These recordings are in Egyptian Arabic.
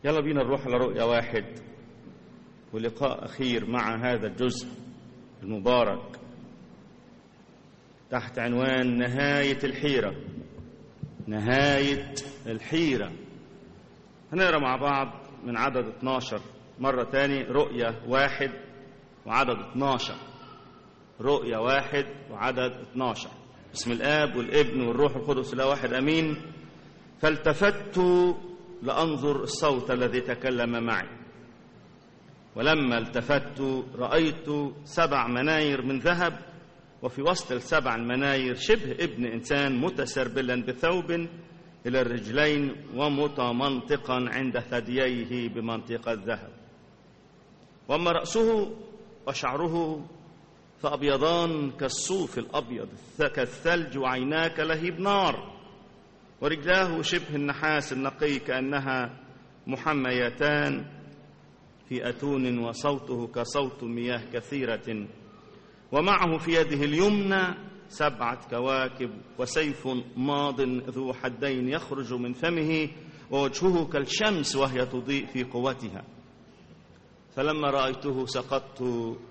يلا بينا نروح على رؤية واحد ولقاء أخير مع هذا الجزء المبارك تحت عنوان نهاية الحيرة نهاية الحيرة هنقرا مع بعض من عدد 12 مرة تاني رؤية واحد وعدد 12 رؤية واحد وعدد 12 بسم الآب والابن والروح القدس لا واحد أمين فالتفت لأنظر الصوت الذي تكلم معي ولما التفت رأيت سبع مناير من ذهب وفي وسط السبع المناير شبه ابن إنسان متسربلا بثوب إلى الرجلين ومتمنطقا عند ثدييه بمنطق الذهب وأما رأسه وشعره فأبيضان كالصوف الأبيض كالثلج وعيناه كلهيب نار ورجلاه شبه النحاس النقي كأنها محميتان في أتون وصوته كصوت مياه كثيرة ومعه في يده اليمنى سبعة كواكب وسيف ماض ذو حدين يخرج من فمه ووجهه كالشمس وهي تضيء في قوتها فلما رأيته سقطت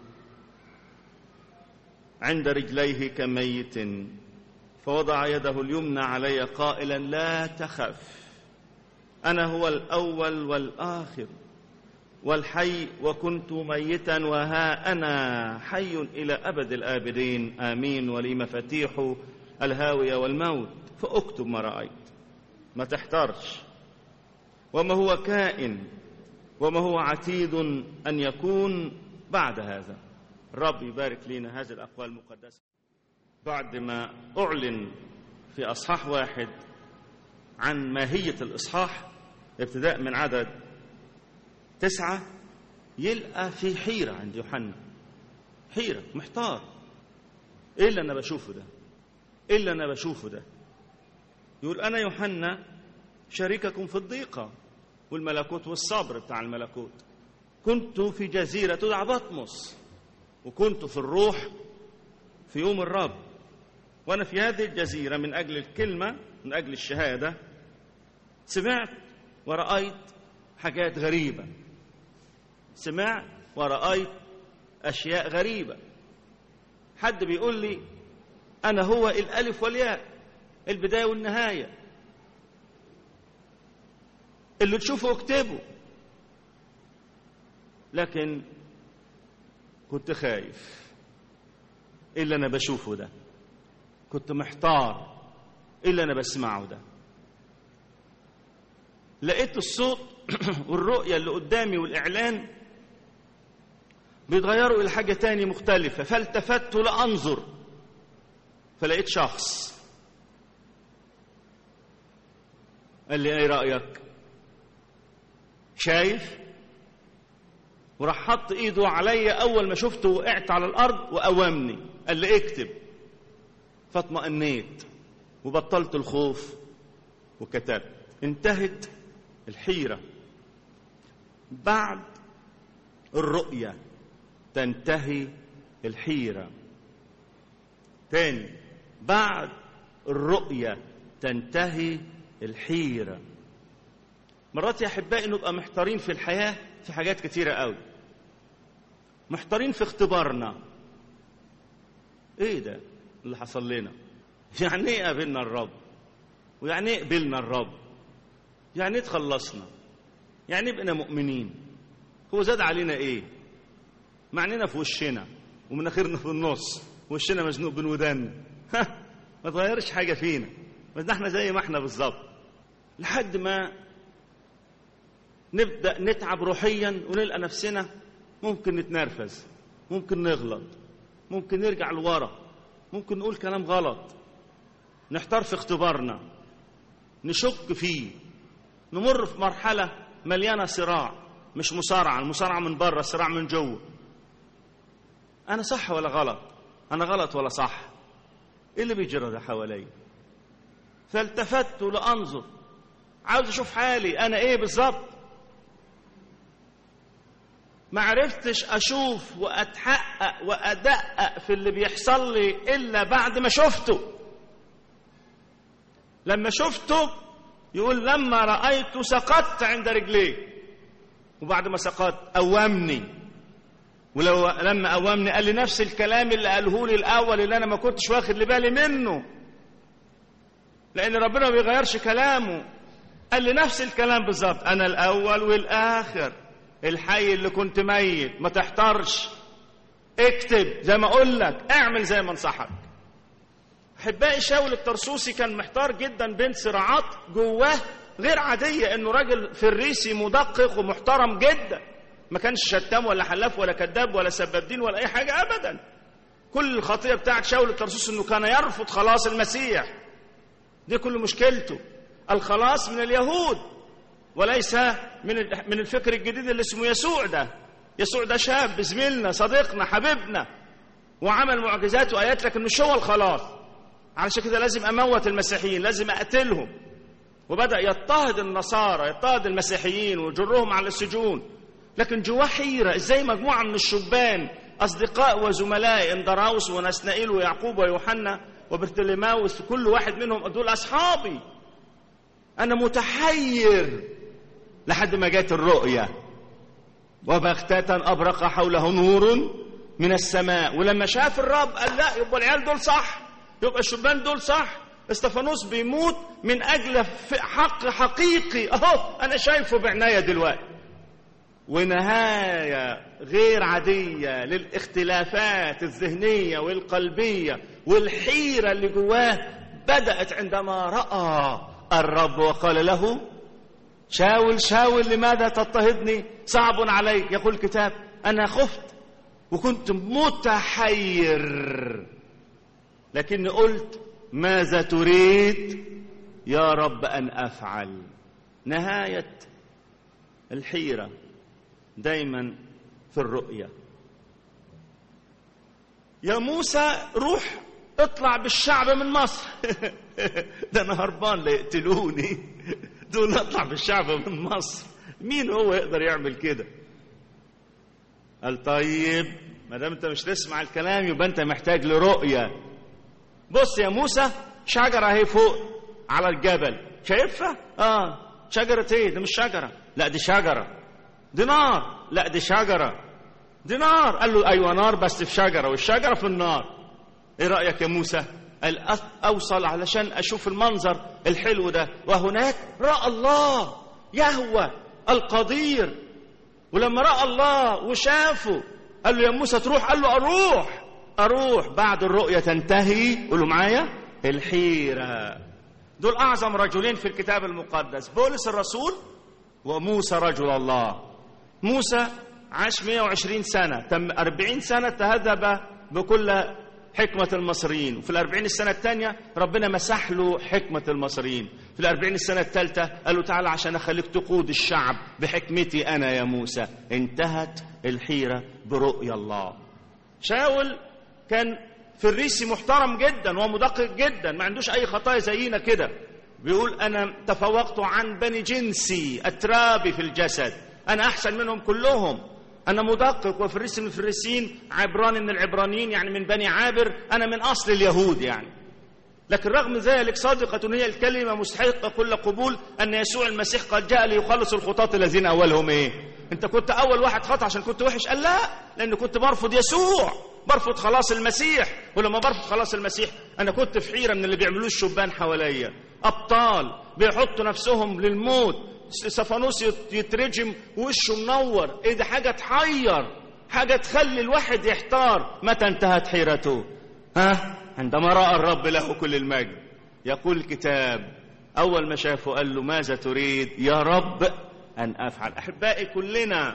عند رجليه كميت فوضع يده اليمنى علي قائلا لا تخف أنا هو الأول والآخر والحي وكنت ميتا وها أنا حي إلى أبد الآبدين آمين ولي مفاتيح الهاوية والموت فاكتب ما رأيت ما تحترش وما هو كائن وما هو عتيد أن يكون بعد هذا الرب يبارك لنا هذه الأقوال المقدسة بعد ما أعلن في أصحاح واحد عن ماهية الإصحاح ابتداء من عدد تسعة يلقى في حيرة عند يوحنا حيرة محتار ايه اللي انا بشوفه ده ايه اللي انا بشوفه ده يقول انا يوحنا شريككم في الضيقة والملكوت والصبر بتاع الملكوت كنت في جزيرة تدعى بطمس وكنت في الروح في يوم الرب وانا في هذه الجزيرة من اجل الكلمة من اجل الشهادة سمعت ورأيت حاجات غريبة سمعت ورأيت أشياء غريبة حد بيقول لي أنا هو الألف والياء البداية والنهاية اللي تشوفه اكتبه لكن كنت خايف ايه اللي انا بشوفه ده كنت محتار ايه اللي انا بسمعه ده لقيت الصوت والرؤية اللي قدامي والإعلان بيتغيروا إلى حاجة تاني مختلفة فالتفت لأنظر فلقيت شخص قال لي ايه رأيك شايف وراح حط ايده عليا اول ما شفته وقعت على الارض وقومني قال لي اكتب فاطمأنيت وبطلت الخوف وكتبت انتهت الحيرة بعد الرؤية تنتهي الحيرة تاني بعد الرؤية تنتهي الحيرة مرات يا أحبائي نبقى محتارين في الحياة في حاجات كتيرة قوي محتارين في اختبارنا ايه ده اللي حصل لنا يعني ايه قابلنا الرب ويعني ايه قبلنا الرب يعني ايه تخلصنا يعني ايه بقينا مؤمنين هو زاد علينا ايه معنينا في وشنا ومناخيرنا في النص وشنا مزنوق بين ودان ما تغيرش حاجه فينا بس احنا زي ما احنا بالظبط لحد ما نبدا نتعب روحيا ونلقى نفسنا ممكن نتنرفز ممكن نغلط ممكن نرجع لورا ممكن نقول كلام غلط نحتار في اختبارنا نشك فيه نمر في مرحلة مليانة صراع مش مصارعة المصارعة من بره صراع من جوه أنا صح ولا غلط أنا غلط ولا صح إيه اللي بيجرى ده حواليا فالتفت لأنظر عاوز أشوف حالي أنا إيه بالظبط ما عرفتش أشوف وأتحقق وأدقق في اللي بيحصل لي إلا بعد ما شفته لما شفته يقول لما رأيت سقطت عند رجليه وبعد ما سقطت قومني ولو لما قومني قال لي نفس الكلام اللي قاله لي الاول اللي انا ما كنتش واخد لي بالي منه لان ربنا ما بيغيرش كلامه قال لي نفس الكلام بالظبط انا الاول والاخر الحي اللي كنت ميت ما تحترش اكتب زي ما اقول لك اعمل زي ما انصحك احبائي شاول الترسوسي كان محتار جدا بين صراعات جواه غير عاديه انه راجل فريسي مدقق ومحترم جدا ما كانش شتام ولا حلاف ولا كذاب ولا سباب دين ولا اي حاجه ابدا كل الخطيه بتاعت شاول الترسوسي انه كان يرفض خلاص المسيح دي كل مشكلته الخلاص من اليهود وليس من من الفكر الجديد اللي اسمه يسوع ده يسوع ده شاب زميلنا صديقنا حبيبنا وعمل معجزات وايات لكن مش هو الخلاص علشان كده لازم اموت المسيحيين لازم اقتلهم وبدا يضطهد النصارى يضطهد المسيحيين ويجرهم على السجون لكن جواه حيره ازاي مجموعه من الشبان اصدقاء وزملاء اندراوس ونسنائيل ويعقوب ويوحنا وبرتليماوس كل واحد منهم دول اصحابي انا متحير لحد ما جت الرؤيه وبغتة أبرق حوله نور من السماء ولما شاف الرب قال لا يبقى العيال دول صح يبقى الشبان دول صح استفانوس بيموت من أجل حق حقيقي أهو أنا شايفه بعناية دلوقتي ونهاية غير عادية للاختلافات الذهنية والقلبية والحيرة اللي جواه بدأت عندما رأى الرب وقال له شاول شاول لماذا تضطهدني صعب عليك يقول الكتاب أنا خفت وكنت متحير لكني قلت ماذا تريد يا رب أن أفعل نهاية الحيرة دايما في الرؤية يا موسى روح اطلع بالشعب من مصر ده انا هربان ليقتلوني دول اطلع بالشعب من مصر مين هو يقدر يعمل كده قال طيب ما دام انت مش تسمع الكلام يبقى انت محتاج لرؤيه بص يا موسى شجره اهي فوق على الجبل شايفها اه شجره ايه دي مش شجره لا دي شجره دي نار لا دي شجره دي نار قال له ايوه نار بس في شجره والشجره في النار ايه رايك يا موسى قال اوصل علشان اشوف المنظر الحلو ده وهناك راى الله يهوى القدير ولما راى الله وشافه قال له يا موسى تروح قال له اروح اروح بعد الرؤيه تنتهي قولوا معايا الحيره دول اعظم رجلين في الكتاب المقدس بولس الرسول وموسى رجل الله موسى عاش 120 سنه تم 40 سنه تهذب بكل حكمة المصريين وفي الأربعين السنة الثانية ربنا مسح له حكمة المصريين في الأربعين السنة الثالثة قال له تعالى عشان أخليك تقود الشعب بحكمتي أنا يا موسى انتهت الحيرة برؤيا الله شاول كان فريسي محترم جدا ومدقق جدا ما عندوش أي خطايا زينا كده بيقول أنا تفوقت عن بني جنسي أترابي في الجسد أنا أحسن منهم كلهم أنا مدقق وفريسي من الفريسيين عبراني من العبرانيين يعني من بني عابر أنا من أصل اليهود يعني لكن رغم ذلك صادقة هي الكلمة مستحقة كل قبول أن يسوع المسيح قد جاء ليخلص الخطاة الذين أولهم إيه أنت كنت أول واحد خطأ عشان كنت وحش قال لا لأن كنت برفض يسوع برفض خلاص المسيح ولما برفض خلاص المسيح أنا كنت في حيرة من اللي بيعملوه الشبان حواليا أبطال بيحطوا نفسهم للموت سفانوس يترجم وشه منور ايه ده حاجه تحير حاجه تخلي الواحد يحتار متى انتهت حيرته ها عندما راى الرب له كل المجد يقول الكتاب اول ما شافه قال له ماذا تريد يا رب ان افعل احبائي كلنا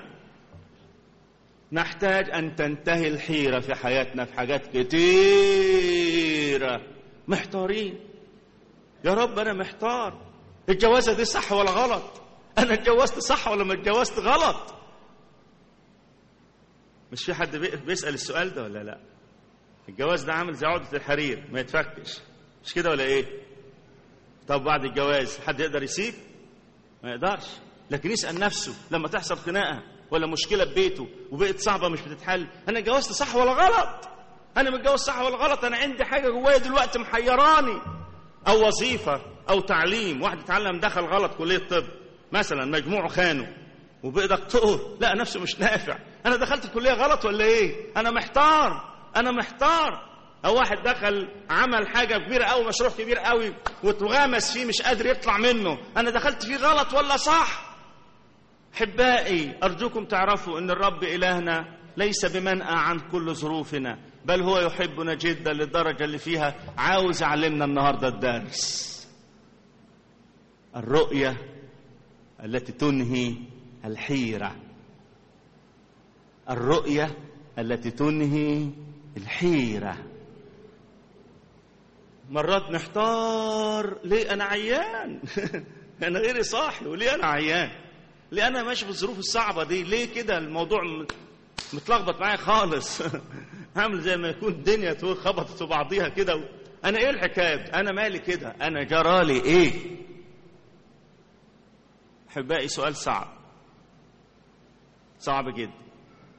نحتاج ان تنتهي الحيره في حياتنا في حاجات كتيره محتارين يا رب انا محتار الجوازه دي صح ولا غلط انا اتجوزت صح ولا ما اتجوزت غلط مش في حد بيسال السؤال ده ولا لا الجواز ده عامل زي عقده الحرير ما يتفكش مش كده ولا ايه طب بعد الجواز حد يقدر يسيب ما يقدرش لكن يسال نفسه لما تحصل خناقه ولا مشكله ببيته وبقت صعبه مش بتتحل انا اتجوزت صح ولا غلط انا متجوز صح ولا غلط انا عندي حاجه جوايا دلوقتي محيراني او وظيفه او تعليم واحد اتعلم دخل غلط كليه طب مثلا مجموعه خانه وبقى دكتور لقى نفسه مش نافع انا دخلت الكليه غلط ولا ايه انا محتار انا محتار او واحد دخل عمل حاجه كبيره قوي مشروع كبير قوي واتغمس فيه مش قادر يطلع منه انا دخلت فيه غلط ولا صح احبائي ارجوكم تعرفوا ان الرب الهنا ليس بمنأى عن كل ظروفنا بل هو يحبنا جدا للدرجه اللي فيها عاوز يعلمنا النهارده الدرس الرؤيه التي تنهي الحيره الرؤيه التي تنهي الحيره مرات نحتار ليه انا عيان انا غيري صاحي وليه انا عيان ليه انا ماشي في الظروف الصعبه دي ليه كده الموضوع متلخبط معايا خالص عامل زي ما يكون الدنيا خبطت في بعضيها كده انا ايه الحكايه انا مالي كده انا جرالي ايه احبائي سؤال صعب صعب جدا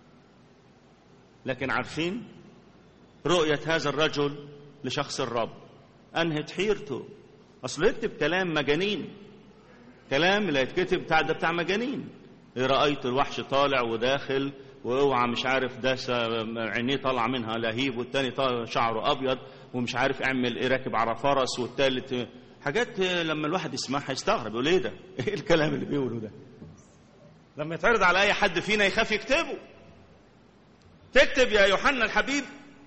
لكن عارفين رؤيه هذا الرجل لشخص الرب انهت حيرته اصل يكتب كلام مجانين كلام لا يتكتب بتاع ده بتاع مجانين رايت الوحش طالع وداخل واوعى مش عارف ده عينيه طالعه منها لهيب والتاني طالع شعره ابيض ومش عارف اعمل ايه راكب على فرس والتالت حاجات لما الواحد يسمعها يستغرب يقول ايه ده؟ ايه الكلام اللي بيقوله ده؟ لما يتعرض على اي حد فينا يخاف يكتبه تكتب يا يوحنا الحبيب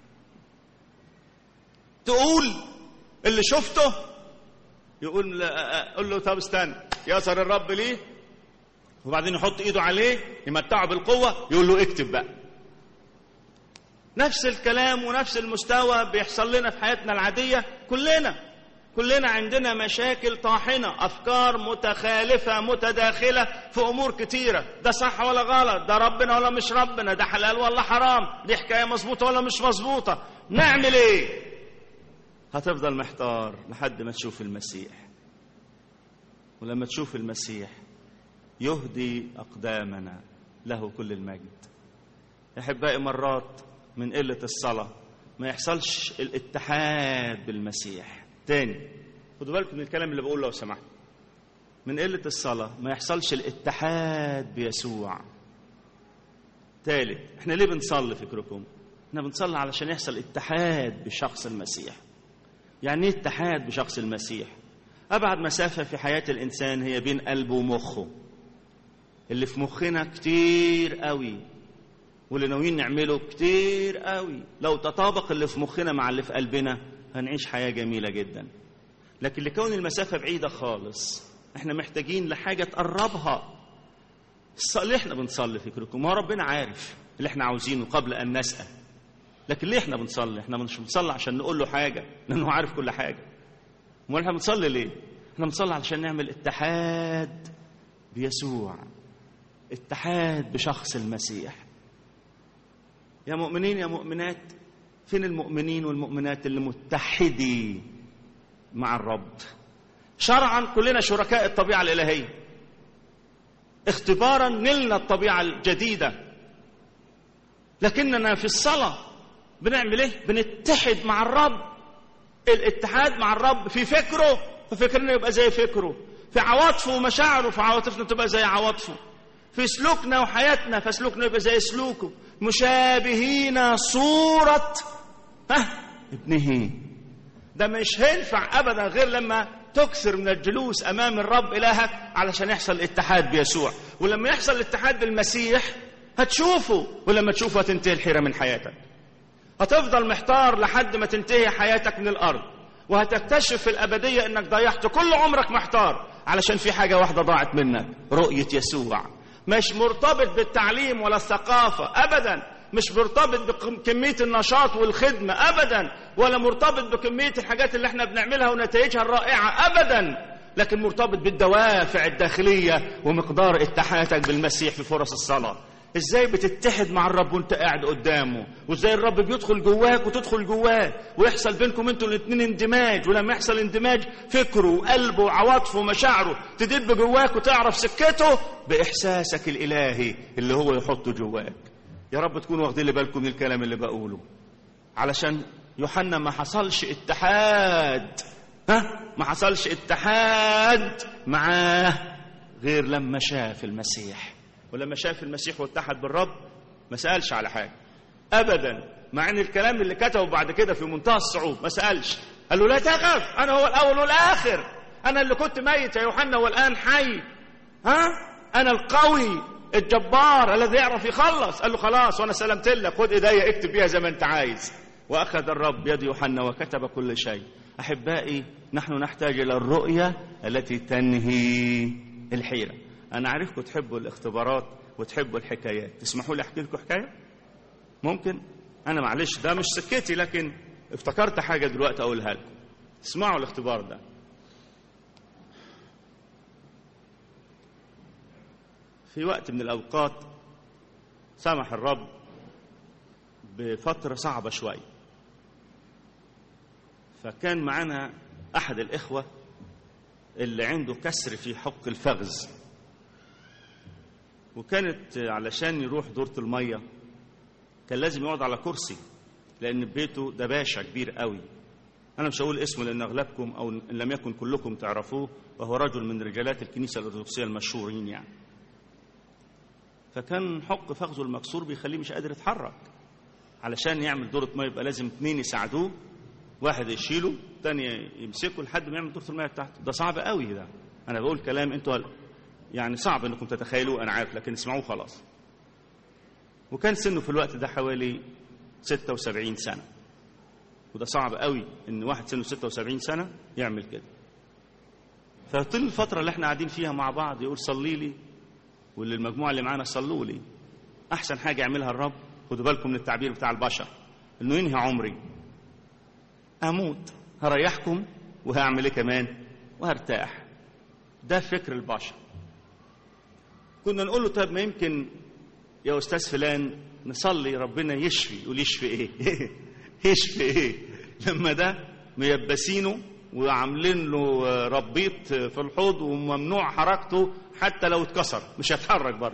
تقول اللي شفته يقول قول له طب استنى يسر الرب ليه وبعدين يحط ايده عليه يمتعه بالقوه يقول له اكتب بقى نفس الكلام ونفس المستوى بيحصل لنا في حياتنا العاديه كلنا كلنا عندنا مشاكل طاحنه افكار متخالفه متداخله في امور كتيره ده صح ولا غلط ده ربنا ولا مش ربنا ده حلال ولا حرام دي حكايه مظبوطه ولا مش مظبوطه نعمل ايه هتفضل محتار لحد ما تشوف المسيح ولما تشوف المسيح يهدي أقدامنا له كل المجد أحبائي مرات من قلة الصلاة ما يحصلش الاتحاد بالمسيح تاني خدوا بالكم من الكلام اللي بقوله لو سمحت من قلة الصلاة ما يحصلش الاتحاد بيسوع تالت احنا ليه بنصلي فكركم احنا بنصلي علشان يحصل اتحاد بشخص المسيح يعني ايه اتحاد بشخص المسيح ابعد مسافه في حياه الانسان هي بين قلبه ومخه اللي في مخنا كتير قوي واللي ناويين نعمله كتير قوي لو تطابق اللي في مخنا مع اللي في قلبنا هنعيش حياه جميله جدا لكن لكون المسافه بعيده خالص احنا محتاجين لحاجه تقربها ليه احنا بنصلي فكركم هو ربنا عارف اللي احنا عاوزينه قبل ان نسال لكن ليه احنا بنصلي احنا مش بنصلي عشان نقول له حاجه لانه عارف كل حاجه امال احنا بنصلي ليه احنا بنصلي علشان نعمل اتحاد بيسوع اتحاد بشخص المسيح يا مؤمنين يا مؤمنات فين المؤمنين والمؤمنات اللي متحدي مع الرب شرعا كلنا شركاء الطبيعه الالهيه اختبارا نلنا الطبيعه الجديده لكننا في الصلاه بنعمل ايه بنتحد مع الرب الاتحاد مع الرب في فكره ففكرنا يبقى زي فكره في عواطفه ومشاعره فعواطفنا تبقى زي عواطفه في سلوكنا وحياتنا فسلوكنا يبقى زي سلوكه مشابهين صورة ها ابنه ده مش هينفع ابدا غير لما تكثر من الجلوس امام الرب الهك علشان يحصل اتحاد بيسوع ولما يحصل الاتحاد بالمسيح هتشوفه ولما تشوفه هتنتهي الحيرة من حياتك هتفضل محتار لحد ما تنتهي حياتك من الارض وهتكتشف في الابديه انك ضيعت كل عمرك محتار علشان في حاجه واحده ضاعت منك رؤيه يسوع مش مرتبط بالتعليم ولا الثقافه ابدا مش مرتبط بكميه النشاط والخدمه ابدا ولا مرتبط بكميه الحاجات اللي احنا بنعملها ونتائجها الرائعه ابدا لكن مرتبط بالدوافع الداخليه ومقدار اتحادك بالمسيح في فرص الصلاه ازاي بتتحد مع الرب وانت قاعد قدامه وازاي الرب بيدخل جواك وتدخل جواه ويحصل بينكم انتوا الاثنين اندماج ولما يحصل اندماج فكره وقلبه وعواطفه ومشاعره تدب جواك وتعرف سكته باحساسك الالهي اللي هو يحطه جواك يا رب تكونوا واخدين بالكم من الكلام اللي بقوله علشان يوحنا ما حصلش اتحاد ها ما حصلش اتحاد معاه غير لما شاف المسيح ولما شاف المسيح واتحد بالرب ما سالش على حاجه ابدا مع ان الكلام اللي كتبه بعد كده في منتهى الصعوبه ما سالش قال له لا تخف انا هو الاول والاخر انا اللي كنت ميت يا يوحنا والان حي ها انا القوي الجبار الذي يعرف يخلص قال له خلاص وانا سلمت لك خد ايديا اكتب بيها زي ما انت عايز واخذ الرب يد يوحنا وكتب كل شيء احبائي نحن نحتاج الى الرؤيه التي تنهي الحيره انا عارفكم تحبوا الاختبارات وتحبوا الحكايات تسمحوا لي احكي لكم حكايه ممكن انا معلش ده مش سكتي لكن افتكرت حاجه دلوقتي اقولها لكم اسمعوا الاختبار ده في وقت من الأوقات سمح الرب بفترة صعبة شوية فكان معنا أحد الإخوة اللي عنده كسر في حق الفخذ وكانت علشان يروح دورة المية كان لازم يقعد على كرسي لأن بيته ده باشا كبير قوي أنا مش هقول اسمه لأن أغلبكم أو إن لم يكن كلكم تعرفوه وهو رجل من رجالات الكنيسة الأرثوذكسية المشهورين يعني فكان حق فخذه المكسور بيخليه مش قادر يتحرك علشان يعمل دورة مية يبقى لازم اتنين يساعدوه واحد يشيله تاني يمسكه لحد ما يعمل دورة المية بتاعته ده صعب قوي ده انا بقول كلام انتوا يعني صعب انكم تتخيلوه انا عارف لكن اسمعوه خلاص وكان سنه في الوقت ده حوالي 76 سنة وده صعب قوي ان واحد سنه 76 سنة يعمل كده فطول الفترة اللي احنا قاعدين فيها مع بعض يقول صلي لي واللي المجموعة اللي معانا صلوا لي أحسن حاجة يعملها الرب خدوا بالكم من التعبير بتاع البشر إنه ينهي عمري أموت هريحكم وهعمل إيه كمان وهرتاح ده فكر البشر كنا نقول له طيب ما يمكن يا أستاذ فلان نصلي ربنا يشفي يقول يشفي إيه يشفي إيه لما ده ميبسينه وعاملين له ربيط في الحوض وممنوع حركته حتى لو اتكسر مش هيتحرك برضه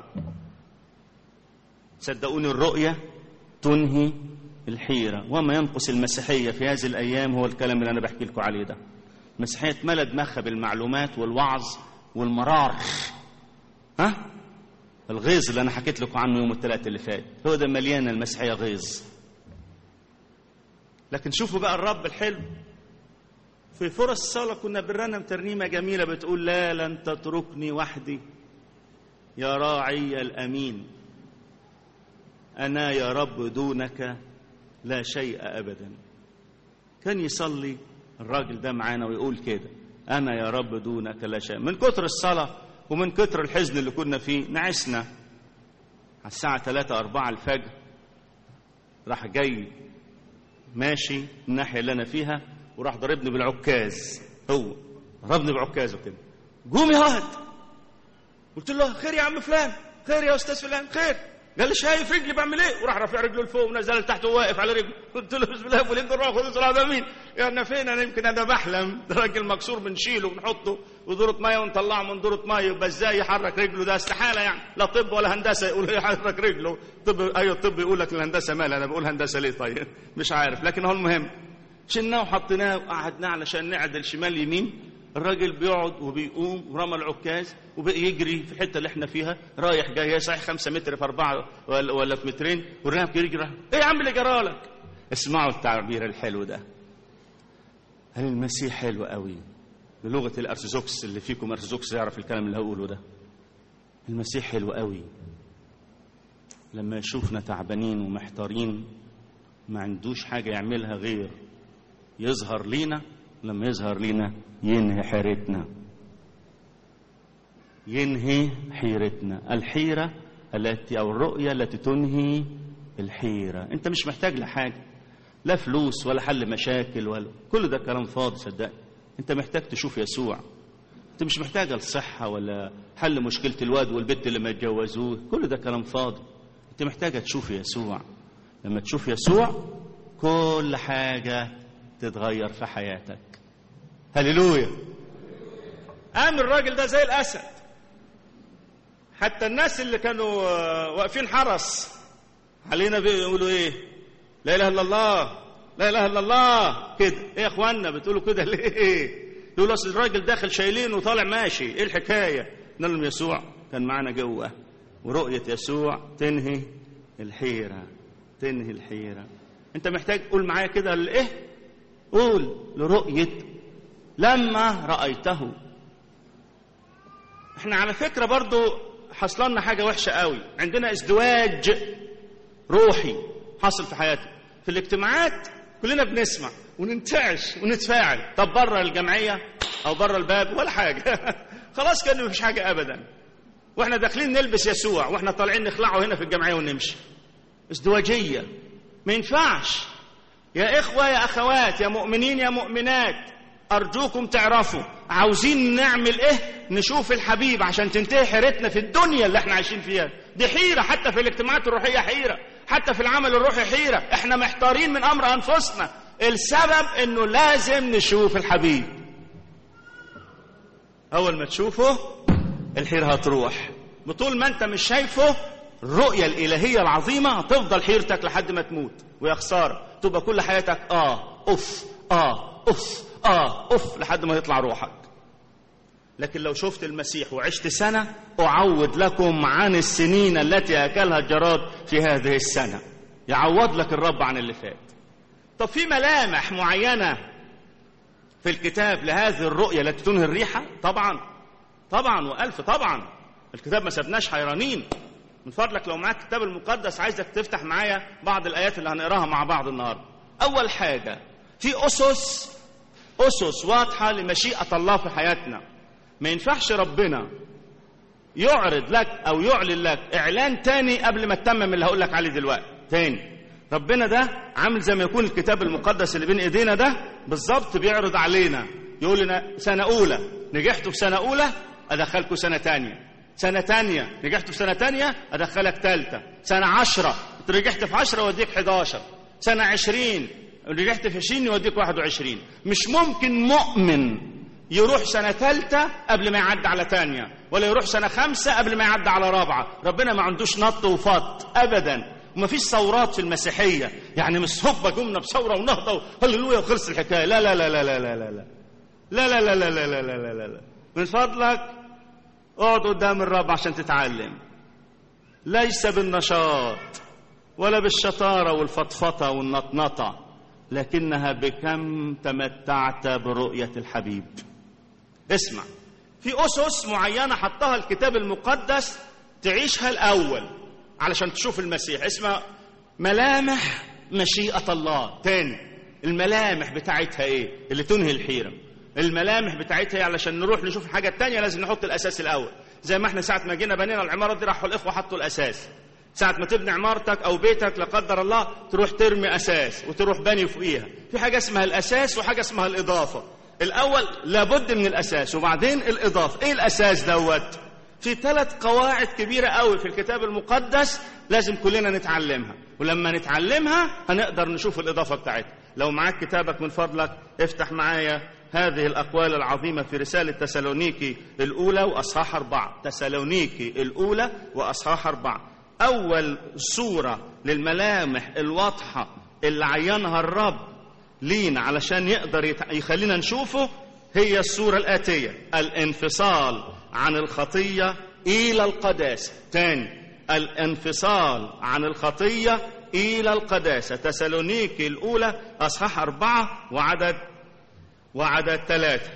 صدقوني الرؤية تنهي الحيرة وما ينقص المسيحية في هذه الأيام هو الكلام اللي أنا بحكي لكم عليه ده المسيحية اتملى دماغها بالمعلومات والوعظ والمرار ها الغيظ اللي أنا حكيت لكم عنه يوم الثلاث اللي فات هو ده مليانة المسيحية غيظ لكن شوفوا بقى الرب الحلو في فرص الصلاة كنا بنرنم ترنيمة جميلة بتقول لا لن تتركني وحدي يا راعي الأمين أنا يا رب دونك لا شيء أبدا كان يصلي الراجل ده معانا ويقول كده أنا يا رب دونك لا شيء من كتر الصلاة ومن كتر الحزن اللي كنا فيه نعسنا على الساعة 3 4 الفجر راح جاي ماشي الناحية اللي أنا فيها وراح ضربني بالعكاز هو ضربني بعكازه كده قوم يا واد قلت له خير يا عم فلان خير يا استاذ فلان خير قال لي شايف رجلي بعمل ايه وراح رافع رجله لفوق ونزل تحت وواقف على رجله قلت له بسم الله ولين نروح خد صلاه ده مين يا انا فين انا يمكن انا بحلم ده راجل مكسور بنشيله ونحطه ودورة ميه ونطلعه من دورة ميه يبقى ازاي يحرك رجله ده استحاله يعني لا طب ولا هندسه يقول يحرك رجله طب ايوه الطب يقول لك الهندسه مالها انا بقول هندسه ليه طيب مش عارف لكن هو المهم شلناه وحطيناه وقعدناه علشان نعدل شمال يمين الراجل بيقعد وبيقوم ورمى العكاز وبقي يجري في الحته اللي احنا فيها رايح جاي صحيح خمسة متر في أربعة ولا, ولا في مترين والراجل يجري ايه يا عم اللي جرالك اسمعوا التعبير الحلو ده هل المسيح حلو قوي بلغة الأرثوذكس اللي فيكم أرثوذكس يعرف الكلام اللي هقوله ده المسيح حلو قوي لما يشوفنا تعبانين ومحتارين ما عندوش حاجة يعملها غير يظهر لينا لما يظهر لينا ينهي حيرتنا ينهي حيرتنا الحيرة التي أو الرؤية التي تنهي الحيرة أنت مش محتاج لحاجة لا فلوس ولا حل مشاكل ولا كل ده كلام فاضي صدقني أنت محتاج تشوف يسوع أنت مش محتاج الصحة ولا حل مشكلة الواد والبنت اللي ما يتجوزوه كل ده كلام فاضي أنت محتاجة تشوف يسوع لما تشوف يسوع كل حاجة تتغير في حياتك هللويا قام الراجل ده زي الاسد حتى الناس اللي كانوا واقفين حرس علينا بيقولوا ايه لا اله الا الله لا اله الا الله كده ايه يا اخوانا بتقولوا كده ليه يقولوا اصل الراجل داخل شايلين وطالع ماشي ايه الحكايه قلنا لهم يسوع كان معانا جوه ورؤية يسوع تنهي الحيرة تنهي الحيرة انت محتاج قول معايا كده الايه قول لرؤية لما رأيته احنا على فكرة برضو حصلنا حاجة وحشة قوي عندنا ازدواج روحي حصل في حياتي في الاجتماعات كلنا بنسمع وننتعش ونتفاعل طب بره الجمعية او بره الباب ولا حاجة خلاص كان مفيش حاجة ابدا واحنا داخلين نلبس يسوع واحنا طالعين نخلعه هنا في الجمعية ونمشي ازدواجية ما ينفعش يا إخوة يا أخوات يا مؤمنين يا مؤمنات أرجوكم تعرفوا عاوزين نعمل إيه نشوف الحبيب عشان تنتهي حيرتنا في الدنيا اللي احنا عايشين فيها دي حيرة حتى في الاجتماعات الروحية حيرة حتى في العمل الروحي حيرة احنا محتارين من أمر أنفسنا السبب انه لازم نشوف الحبيب اول ما تشوفه الحيرة هتروح بطول ما انت مش شايفه الرؤية الإلهية العظيمة تفضل حيرتك لحد ما تموت ويا خسارة تبقى كل حياتك آه أف آه أف آه أف لحد ما يطلع روحك لكن لو شفت المسيح وعشت سنة أعوض لكم عن السنين التي أكلها الجراد في هذه السنة يعوض لك الرب عن اللي فات طب في ملامح معينة في الكتاب لهذه الرؤية التي تنهي الريحة طبعا طبعا وألف طبعا الكتاب ما سبناش حيرانين من فضلك لو معاك الكتاب المقدس عايزك تفتح معايا بعض الآيات اللي هنقراها مع بعض النهاردة أول حاجة في أسس أسس واضحة لمشيئة الله في حياتنا ما ينفعش ربنا يعرض لك أو يعلن لك إعلان تاني قبل ما تتمم اللي هقول لك عليه دلوقتي تاني ربنا ده عامل زي ما يكون الكتاب المقدس اللي بين ايدينا ده بالظبط بيعرض علينا يقول لنا سنة أولى نجحتوا في سنة أولى أدخلكوا سنة تانية سنة تانية نجحت في سنة تانية أدخلك تالتة سنة عشرة نجحت في عشرة وأديك 11 سنة عشرين نجحت في عشرين يوديك واحد وعشرين مش ممكن مؤمن يروح سنة ثالثة قبل ما يعدي على تانية ولا يروح سنة خمسة قبل ما يعدي على رابعة ربنا ما عندوش نط وفط أبدا وما فيش ثورات في المسيحية يعني مش هوبا قمنا بثورة ونهضة هللويا وخلص الحكاية لا لا لا لا لا لا لا لا لا لا لا لا لا لا لا لا لا من فضلك اقعد قدام الرب عشان تتعلم ليس بالنشاط ولا بالشطارة والفطفطة والنطنطة لكنها بكم تمتعت برؤية الحبيب اسمع في أسس معينة حطها الكتاب المقدس تعيشها الأول علشان تشوف المسيح اسمها ملامح مشيئة الله تاني الملامح بتاعتها ايه اللي تنهي الحيرة الملامح بتاعتها ايه علشان نروح نشوف الحاجة التانية لازم نحط الأساس الأول زي ما احنا ساعة ما جينا بنينا العمارة دي راحوا الإخوة حطوا الأساس ساعة ما تبني عمارتك أو بيتك لا قدر الله تروح ترمي أساس وتروح بني فوقيها في حاجة اسمها الأساس وحاجة اسمها الإضافة الأول لابد من الأساس وبعدين الإضافة إيه الأساس دوت في ثلاث قواعد كبيرة قوي في الكتاب المقدس لازم كلنا نتعلمها ولما نتعلمها هنقدر نشوف الإضافة بتاعتها لو معاك كتابك من فضلك افتح معايا هذه الأقوال العظيمة في رسالة تسالونيكي الأولى وأصحاح أربعة تسالونيكي الأولى وأصحاح أربعة أول صورة للملامح الواضحة اللي عينها الرب لينا علشان يقدر يخلينا نشوفه هي الصورة الآتية الانفصال عن الخطية إلى القداسة تاني الانفصال عن الخطية إلى القداسة تسالونيكي الأولى أصحاح أربعة وعدد وعدد ثلاثة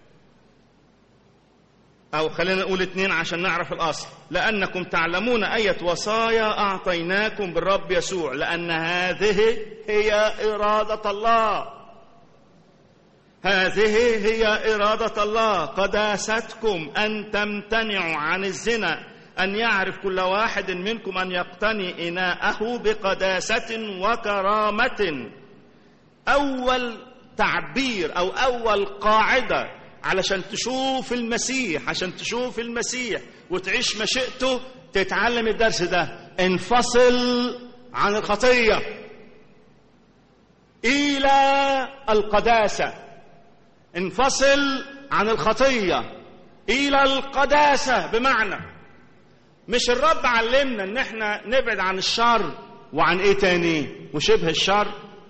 أو خلينا نقول اثنين عشان نعرف الأصل لأنكم تعلمون أية وصايا أعطيناكم بالرب يسوع لأن هذه هي إرادة الله هذه هي إرادة الله قداستكم أن تمتنعوا عن الزنا أن يعرف كل واحد منكم أن يقتني إناءه بقداسة وكرامة أول تعبير أو أول قاعدة علشان تشوف المسيح عشان تشوف المسيح وتعيش مشيئته تتعلم الدرس ده انفصل عن الخطية إلى القداسة انفصل عن الخطية إلى القداسة بمعنى مش الرب علمنا ان احنا نبعد عن الشر وعن ايه تاني وشبه الشر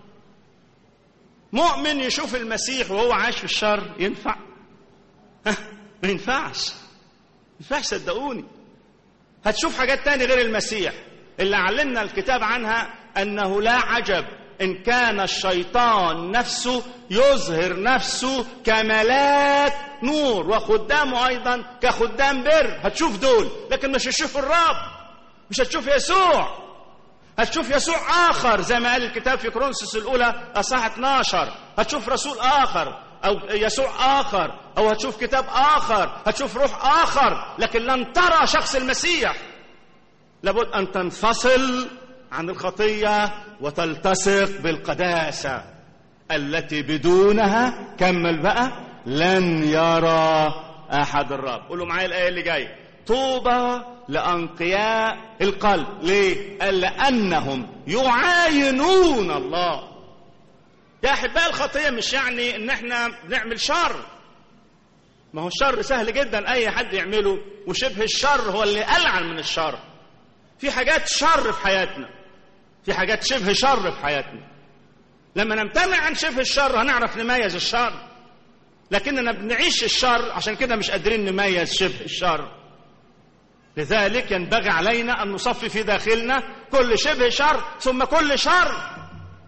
مؤمن يشوف المسيح وهو عايش في الشر ينفع ما ينفعش ما ينفعش صدقوني هتشوف حاجات تاني غير المسيح اللي علمنا الكتاب عنها أنه لا عجب إن كان الشيطان نفسه يظهر نفسه كملاك نور وخدامه أيضا كخدام بر هتشوف دول لكن مش هتشوف الرب مش هتشوف يسوع هتشوف يسوع آخر زي ما قال الكتاب في كرونسوس الأولى أصحاح 12 هتشوف رسول آخر أو يسوع آخر أو هتشوف كتاب آخر هتشوف روح آخر لكن لن ترى شخص المسيح لابد أن تنفصل عن الخطية وتلتصق بالقداسة التي بدونها كمل بقى لن يرى أحد الرب قولوا معايا الآية اللي جاية طوبى لأنقياء القلب ليه؟ قال لأنهم يعاينون الله يا أحباء الخطية مش يعني إن إحنا بنعمل شر ما هو الشر سهل جدا أي حد يعمله وشبه الشر هو اللي ألعن من الشر في حاجات شر في حياتنا في حاجات شبه شر في حياتنا لما نمتنع عن شبه الشر هنعرف نميز الشر لكننا بنعيش الشر عشان كده مش قادرين نميز شبه الشر لذلك ينبغي علينا أن نصفي في داخلنا كل شبه شر ثم كل شر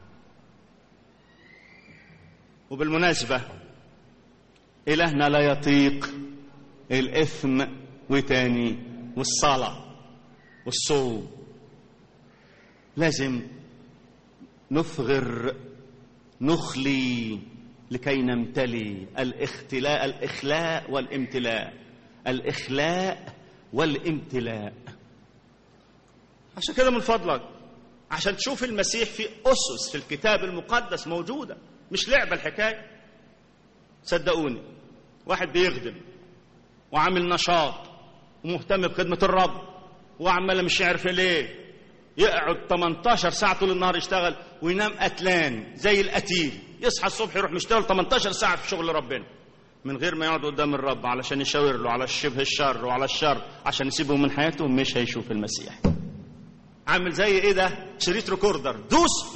وبالمناسبة إلهنا لا يطيق الإثم وتاني والصلاة والصوم لازم نثغر نخلي لكي نمتلي الاختلاء الإخلاء والامتلاء الإخلاء والامتلاء عشان كده من فضلك عشان تشوف المسيح في أسس في الكتاب المقدس موجودة مش لعبة الحكاية صدقوني واحد بيخدم وعامل نشاط ومهتم بخدمة الرب وعمال مش عارف ليه يقعد 18 ساعة طول النهار يشتغل وينام قتلان زي القتيل يصحى الصبح يروح مشتغل 18 ساعة في شغل ربنا من غير ما يقعد قدام الرب علشان يشاور له على شبه الشر وعلى الشر عشان يسيبه من حياته مش هيشوف المسيح عامل زي ايه ده شريط ريكوردر دوس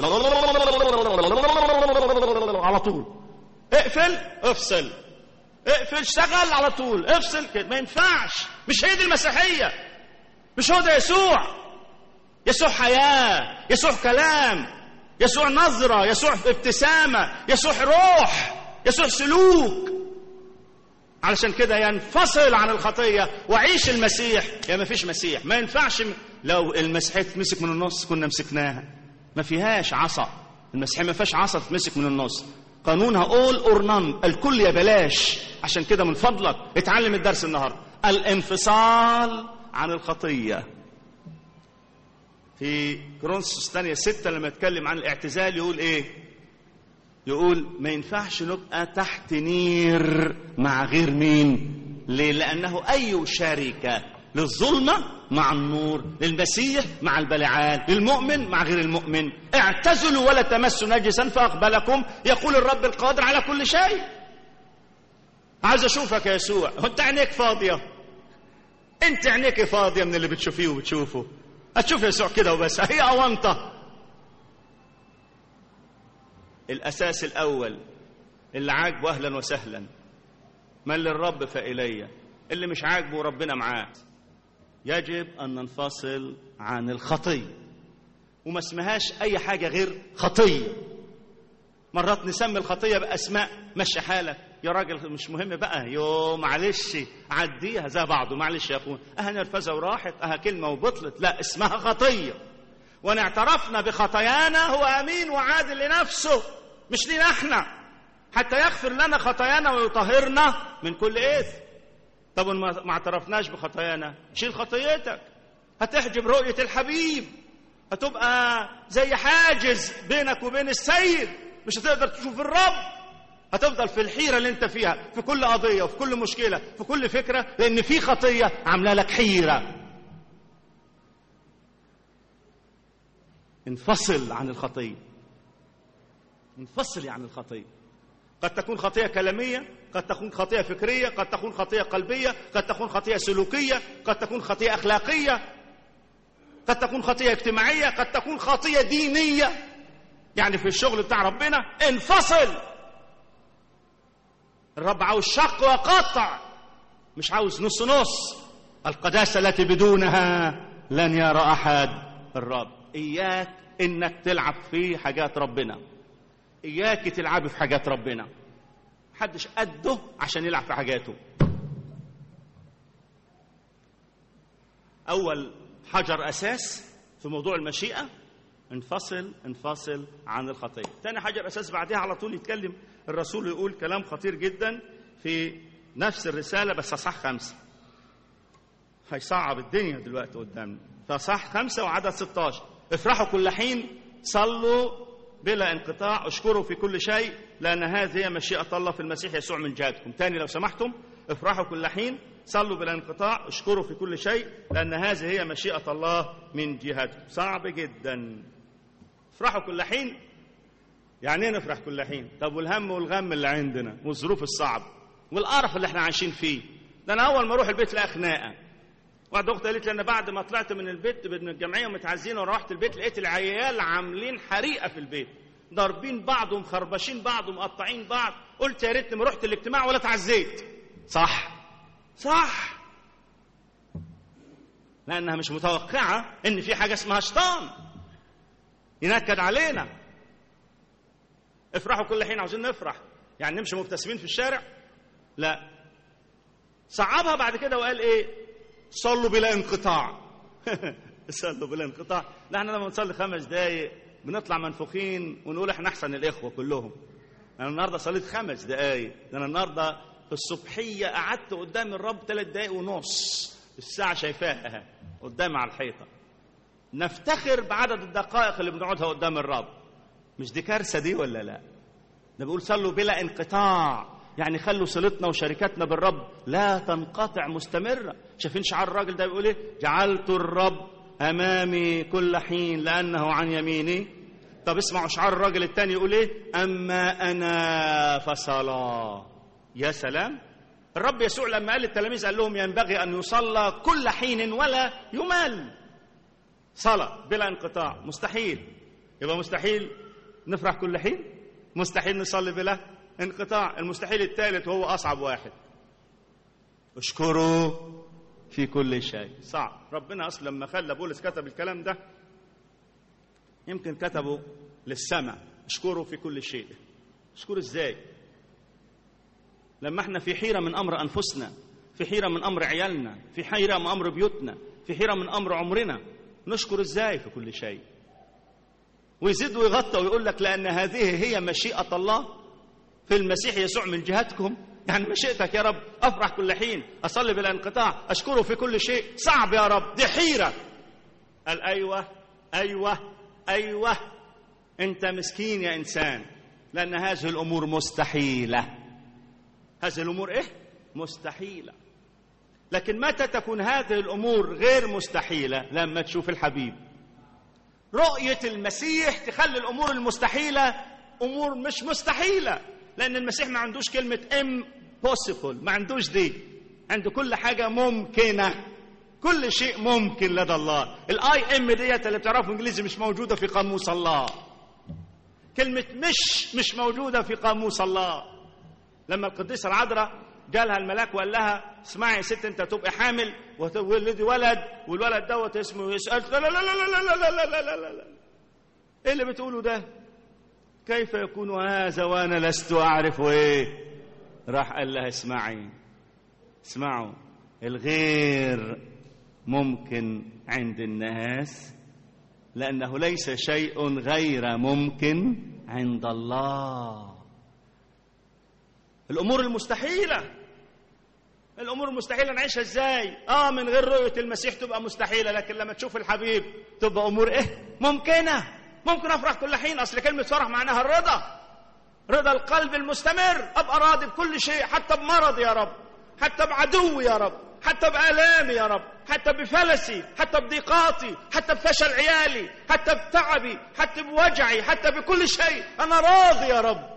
على طول اقفل افصل اقفل اشتغل على طول افصل كده ما ينفعش مش هي دي المسيحيه مش هو ده يسوع يسوع حياه يسوع كلام يسوع نظره يسوع ابتسامه يسوع روح يسوع سلوك علشان كده ينفصل عن الخطية وعيش المسيح يا ما فيش مسيح ما ينفعش لو المسيحية تمسك من النص كنا مسكناها ما فيهاش عصا المسيحية ما فيهاش عصا تمسك من النص قانونها اول اور نون الكل يا بلاش عشان كده من فضلك اتعلم الدرس النهارده الانفصال عن الخطية في كرونسوس الثانية ستة لما يتكلم عن الاعتزال يقول ايه يقول ما ينفعش نبقى تحت نير مع غير مين ليه لأنه أي شركة للظلمة مع النور للمسيح مع البلعان للمؤمن مع غير المؤمن اعتزلوا ولا تمسوا نجسا فأقبلكم يقول الرب القادر على كل شيء عايز أشوفك يا يسوع أنت عينيك فاضية أنت عينيك فاضية من اللي بتشوفيه وبتشوفه هتشوف يسوع كده وبس هي أونطة الأساس الأول اللي عاجبه أهلا وسهلا من للرب فإلي اللي مش عاجبه ربنا معاه يجب أن ننفصل عن الخطية وما اسمهاش أي حاجة غير خطية مرات نسمي الخطية بأسماء مشي حالك يا راجل مش مهم بقى يو معلش عديها زي بعضه معلش يا اخوان اها نرفزه وراحت اها كلمه وبطلت لا اسمها خطيه وان اعترفنا بخطايانا هو امين وعادل لنفسه مش لينا احنا حتى يغفر لنا خطايانا ويطهرنا من كل اثم طب ما اعترفناش بخطايانا شيل خطيتك هتحجب رؤيه الحبيب هتبقى زي حاجز بينك وبين السيد مش هتقدر تشوف الرب هتفضل في الحيره اللي انت فيها في كل قضيه وفي كل مشكله في كل فكره لان في خطيه عامله لك حيره انفصل عن الخطيه انفصل عن الخطيه قد تكون خطيه كلاميه قد تكون خطيه فكريه قد تكون خطيه قلبيه قد تكون خطيه سلوكيه قد تكون خطيه اخلاقيه قد تكون خطيه اجتماعيه قد تكون خطيه دينيه يعني في الشغل بتاع ربنا انفصل الرب عاوز شق وقطع مش عاوز نص نص القداسة التي بدونها لن يرى أحد الرب إياك إنك تلعب في حاجات ربنا إياك تلعبي في حاجات ربنا محدش قده عشان يلعب في حاجاته أول حجر أساس في موضوع المشيئة انفصل انفصل عن الخطية تاني حجر أساس بعدها على طول يتكلم الرسول يقول كلام خطير جدا في نفس الرسالة بس أصح خمسة هيصعب الدنيا دلوقتي قدامنا فصح خمسة وعدد 16 افرحوا كل حين صلوا بلا انقطاع اشكروا في كل شيء لأن هذه هي مشيئة الله في المسيح يسوع من جهتكم تاني لو سمحتم افرحوا كل حين صلوا بلا انقطاع اشكروا في كل شيء لأن هذه هي مشيئة الله من جهتكم صعب جدا افرحوا كل حين يعني ايه نفرح كل حين طب والهم والغم اللي عندنا والظروف الصعبة والقرف اللي احنا عايشين فيه ده انا اول ما اروح البيت لاقي خناقه واحده اختي قالت لي انا بعد ما طلعت من البيت من الجمعيه ومتعزين وروحت البيت لقيت العيال عاملين حريقه في البيت ضاربين بعض ومخربشين بعض ومقطعين بعض قلت يا ريتني ما رحت الاجتماع ولا اتعزيت صح صح لانها مش متوقعه ان في حاجه اسمها شيطان ينكد علينا افرحوا كل حين عاوزين نفرح يعني نمشي مبتسمين في الشارع لا صعبها بعد كده وقال ايه صلوا بلا انقطاع صلوا بلا انقطاع لا احنا لما بنصلي خمس دقايق بنطلع منفوخين ونقول احنا احسن الاخوه كلهم انا النهارده صليت خمس دقايق ده انا النهارده في الصبحيه قعدت قدام الرب ثلاث دقايق ونص الساعه شايفاها قدامي على الحيطه نفتخر بعدد الدقائق اللي بنقعدها قدام الرب مش دي كارثه دي ولا لا ده بيقول صلوا بلا انقطاع يعني خلوا صلتنا وشركتنا بالرب لا تنقطع مستمرة شايفين شعار الراجل ده بيقول ايه جعلت الرب أمامي كل حين لأنه عن يميني طب اسمعوا شعار الراجل الثاني يقول ايه أما أنا فصلاة يا سلام الرب يسوع لما قال للتلاميذ قال لهم ينبغي أن يصلى كل حين ولا يمل صلاة بلا انقطاع مستحيل يبقى مستحيل نفرح كل حين مستحيل نصلي بلا انقطاع المستحيل الثالث وهو أصعب واحد اشكروا في كل شيء صعب ربنا أصلا لما خلى بولس كتب الكلام ده يمكن كتبه للسمع اشكروا في كل شيء اشكروا ازاي لما احنا في حيرة من أمر أنفسنا في حيرة من أمر عيالنا في حيرة من أمر بيوتنا في حيرة من أمر عمرنا نشكر ازاي في كل شيء ويزيد ويغطى ويقول لك لأن هذه هي مشيئة الله في المسيح يسوع من جهتكم يعني مشيئتك يا رب افرح كل حين اصلي بلا انقطاع اشكره في كل شيء صعب يا رب دي حيره قال ايوه ايوه ايوه انت مسكين يا انسان لان هذه الامور مستحيله هذه الامور ايه مستحيله لكن متى تكون هذه الامور غير مستحيله لما تشوف الحبيب رؤيه المسيح تخلي الامور المستحيله امور مش مستحيله لان المسيح ما عندوش كلمه impossible ما عندوش دي عنده كل حاجه ممكنه كل شيء ممكن لدى الله الاي ام ديت اللي بتعرفوا انجليزي مش موجوده في قاموس الله كلمه مش مش موجوده في قاموس الله لما القديسه العذراء جالها الملاك وقال لها اسمعي يا ست انت تبقي حامل وتولدي ولد والولد دوت اسمه يسال لا لا لا لا لا لا لا لا لا لا ايه اللي بتقوله ده كيف يكون هذا وانا لست اعرف ايه راح قال لها اسمعي اسمعوا الغير ممكن عند الناس لانه ليس شيء غير ممكن عند الله الامور المستحيله الامور المستحيله نعيشها ازاي اه من غير رؤيه المسيح تبقى مستحيله لكن لما تشوف الحبيب تبقى امور ايه ممكنه ممكن افرح كل حين اصل كلمه فرح معناها الرضا رضا القلب المستمر ابقى راضي بكل شيء حتى بمرض يا رب حتى بعدو يا رب حتى بآلامي يا رب حتى بفلسي حتى بضيقاتي حتى بفشل عيالي حتى بتعبي حتى بوجعي حتى بكل شيء انا راضي يا رب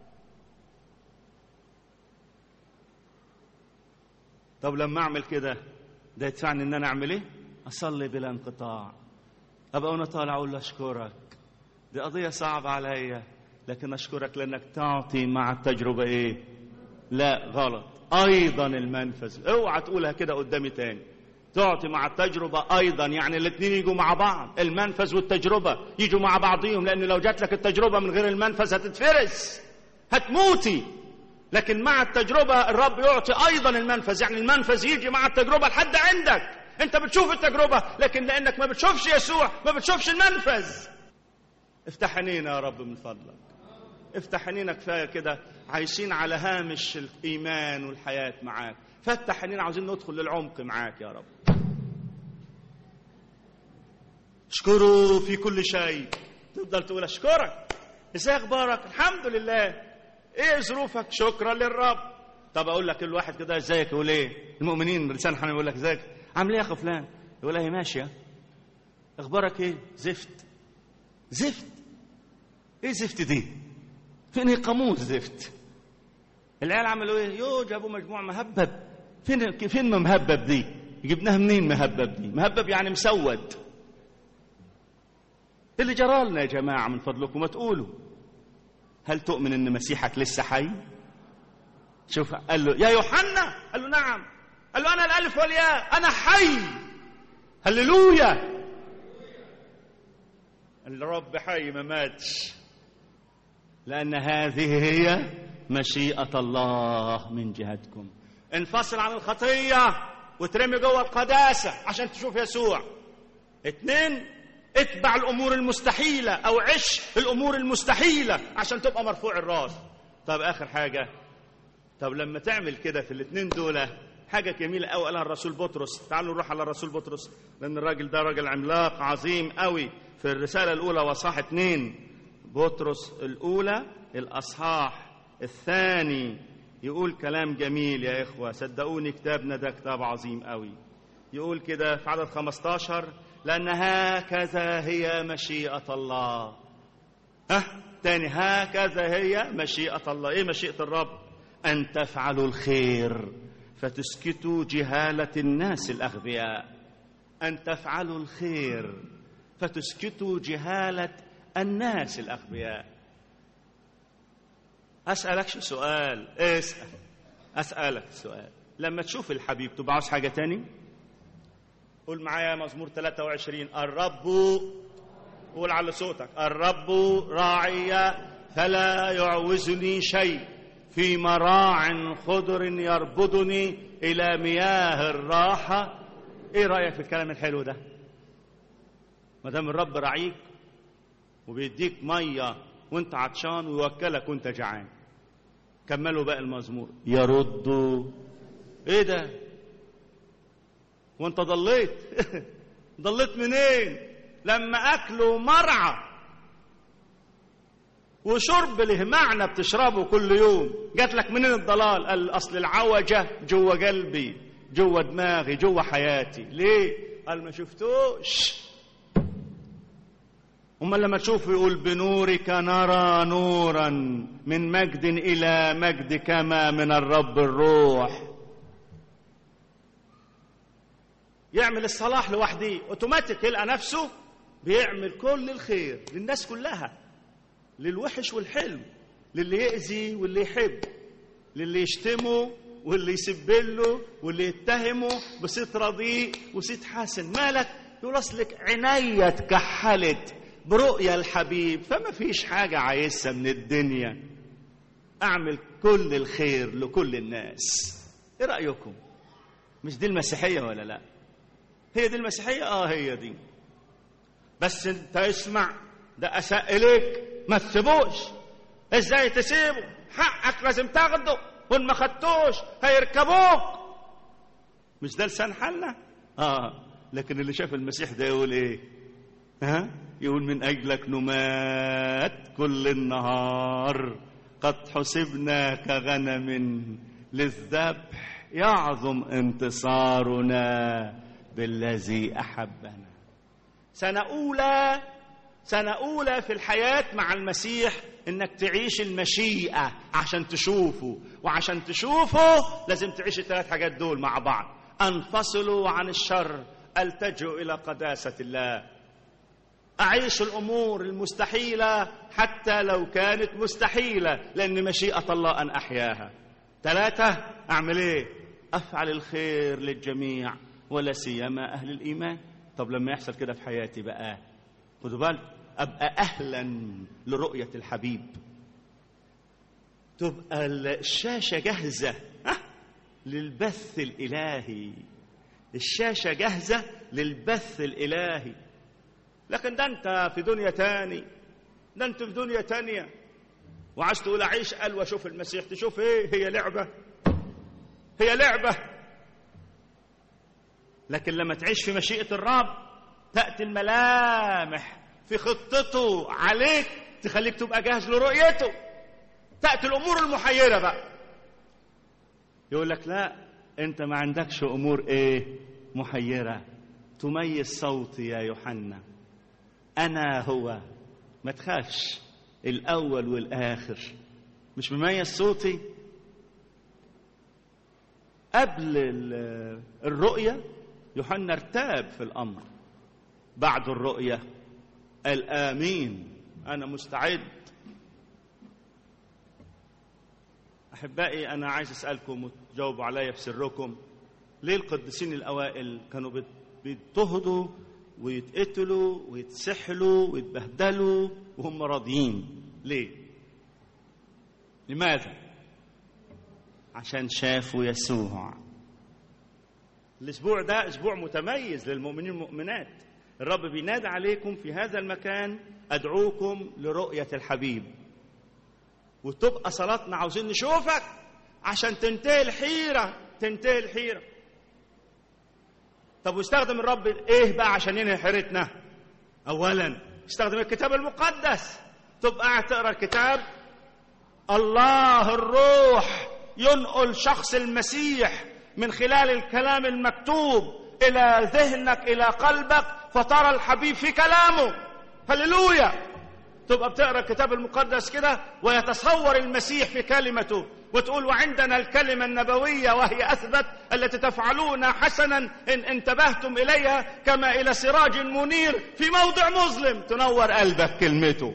طب لما اعمل كده ده يدفعني ان انا اعمل ايه اصلي بلا انقطاع ابقى وانا طالع اقول له اشكرك دي قضيه صعبه عليا لكن اشكرك لانك تعطي مع التجربه ايه لا غلط ايضا المنفذ اوعى تقولها كده قدامي تاني تعطي مع التجربة أيضا يعني الاثنين يجوا مع بعض المنفذ والتجربة يجوا مع بعضهم لأن لو جات لك التجربة من غير المنفذ هتتفرس هتموتي لكن مع التجربة الرب يعطي أيضا المنفذ يعني المنفذ يجي مع التجربة لحد عندك أنت بتشوف التجربة لكن لأنك ما بتشوفش يسوع ما بتشوفش المنفذ افتح عينينا يا رب من فضلك افتح عينينا كفاية كده عايشين على هامش الإيمان والحياة معاك فتح عينينا عاوزين ندخل للعمق معاك يا رب اشكره في كل شيء تفضل تقول اشكرك ازاي اخبارك الحمد لله ايه ظروفك شكرا للرب طب اقول لك كل واحد كده ازيك يقول ايه المؤمنين لسان حنين يقول لك ازيك عامل ايه يا اخو فلان يقول لها هي ماشيه اخبارك ايه زفت زفت ايه زفت دي فين قاموس زفت العيال عملوا ايه يو جابوا مجموع مهبب فين فين مهبب دي جبناها منين مهبب دي مهبب يعني مسود اللي جرالنا يا جماعه من فضلكم ما تقولوا هل تؤمن ان مسيحك لسه حي شوف قال له يا يوحنا قال له نعم قال له انا الالف والياء انا حي هللويا الرب حي ما ماتش لان هذه هي مشيئه الله من جهتكم انفصل عن الخطيه وترمي جوه القداسه عشان تشوف يسوع اتنين اتبع الامور المستحيله او عش الامور المستحيله عشان تبقى مرفوع الراس طب اخر حاجه طب لما تعمل كده في الاثنين دول حاجه جميله قوي قالها الرسول بطرس تعالوا نروح على الرسول بطرس لان الراجل ده راجل عملاق عظيم قوي في الرساله الاولى وصاح اتنين بطرس الاولى الاصحاح الثاني يقول كلام جميل يا اخوه صدقوني كتابنا ده كتاب عظيم قوي يقول كده في عدد 15 لأن هكذا هي مشيئة الله ها تاني هكذا هي مشيئة الله إيه مشيئة الرب أن تفعلوا الخير فتسكتوا جهالة الناس الأغبياء أن تفعلوا الخير فتسكتوا جهالة الناس الأغبياء أسألك شو سؤال اسأل أسألك سؤال لما تشوف الحبيب تبقى عاوز حاجة تاني قول معايا مزمور 23 الرب قول على صوتك الرب راعي فلا يعوزني شيء في مراع خضر يربضني إلى مياه الراحة إيه رأيك في الكلام الحلو ده ما دام الرب راعيك وبيديك مية وانت عطشان ويوكلك وانت جعان كملوا بقى المزمور يرد ايه ده وانت ضليت ضليت منين لما اكله مرعى وشرب له معنى بتشربه كل يوم جات لك منين الضلال قال اصل العوجه جوه قلبي جوه دماغي جوه حياتي ليه قال ما شفتوش امال لما تشوفه يقول بنورك نرى نورا من مجد الى مجد كما من الرب الروح يعمل الصلاح لوحده اوتوماتيك يلقى نفسه بيعمل كل الخير للناس كلها للوحش والحلو للي يأذي واللي يحب للي يشتمه واللي يسب له واللي يتهمه بصيت رديء وصيت حسن مالك يقول اصلك عينيا اتكحلت برؤيا الحبيب فما فيش حاجة عايزها من الدنيا أعمل كل الخير لكل الناس إيه رأيكم؟ مش دي المسيحية ولا لأ؟ هي دي المسيحية؟ آه هي دي بس أنت اسمع ده أساء إليك ما تسيبوش إزاي تسيبه؟ حقك لازم تاخده وإن ما خدتوش هيركبوك مش ده لسان حالنا؟ آه لكن اللي شاف المسيح ده يقول إيه؟ ها؟ يقول من أجلك نمات كل النهار قد حسبنا كغنم للذبح يعظم انتصارنا بالذي أحبنا سنة أولى سنة أولى في الحياة مع المسيح إنك تعيش المشيئة عشان تشوفه وعشان تشوفه لازم تعيش الثلاث حاجات دول مع بعض انفصلوا عن الشر التجوا إلى قداسة الله أعيش الأمور المستحيلة حتى لو كانت مستحيلة لأن مشيئة الله أن أحياها ثلاثة أعمل إيه أفعل الخير للجميع ولا سيما أهل الإيمان طب لما يحصل كده في حياتي بقى خدوا بالك أبقى أهلا لرؤية الحبيب تبقى الشاشة جاهزة ها؟ للبث الإلهي الشاشة جاهزة للبث الإلهي لكن ده أنت في دنيا تاني ده أنت في دنيا تانية وعايز تقول أعيش قال وأشوف المسيح تشوف إيه هي لعبة هي لعبة لكن لما تعيش في مشيئة الرب تأتي الملامح في خطته عليك تخليك تبقى جاهز لرؤيته تأتي الأمور المحيرة بقى يقول لك لا أنت ما عندكش أمور إيه محيرة تميز صوتي يا يوحنا أنا هو ما تخافش الأول والآخر مش مميز صوتي قبل الرؤية يوحنا ارتاب في الأمر بعد الرؤية قال آمين أنا مستعد أحبائي أنا عايز أسألكم وتجاوبوا عليا في سركم ليه القديسين الأوائل كانوا بيضطهدوا ويتقتلوا ويتسحلوا ويتبهدلوا وهم راضيين ليه؟ لماذا؟ عشان شافوا يسوع الأسبوع ده أسبوع متميز للمؤمنين والمؤمنات الرب بينادى عليكم في هذا المكان أدعوكم لرؤية الحبيب وتبقى صلاتنا عاوزين نشوفك عشان تنتهي الحيرة تنتهي الحيرة طب ويستخدم الرب ايه بقى عشان ينهي حيرتنا اولا يستخدم الكتاب المقدس تبقى قاعد تقرا الكتاب الله الروح ينقل شخص المسيح من خلال الكلام المكتوب الى ذهنك الى قلبك فترى الحبيب في كلامه هللويا تبقى بتقرا الكتاب المقدس كده ويتصور المسيح في كلمته وتقول وعندنا الكلمه النبويه وهي اثبت التي تفعلون حسنا ان انتبهتم اليها كما الى سراج منير في موضع مظلم تنور قلبك كلمته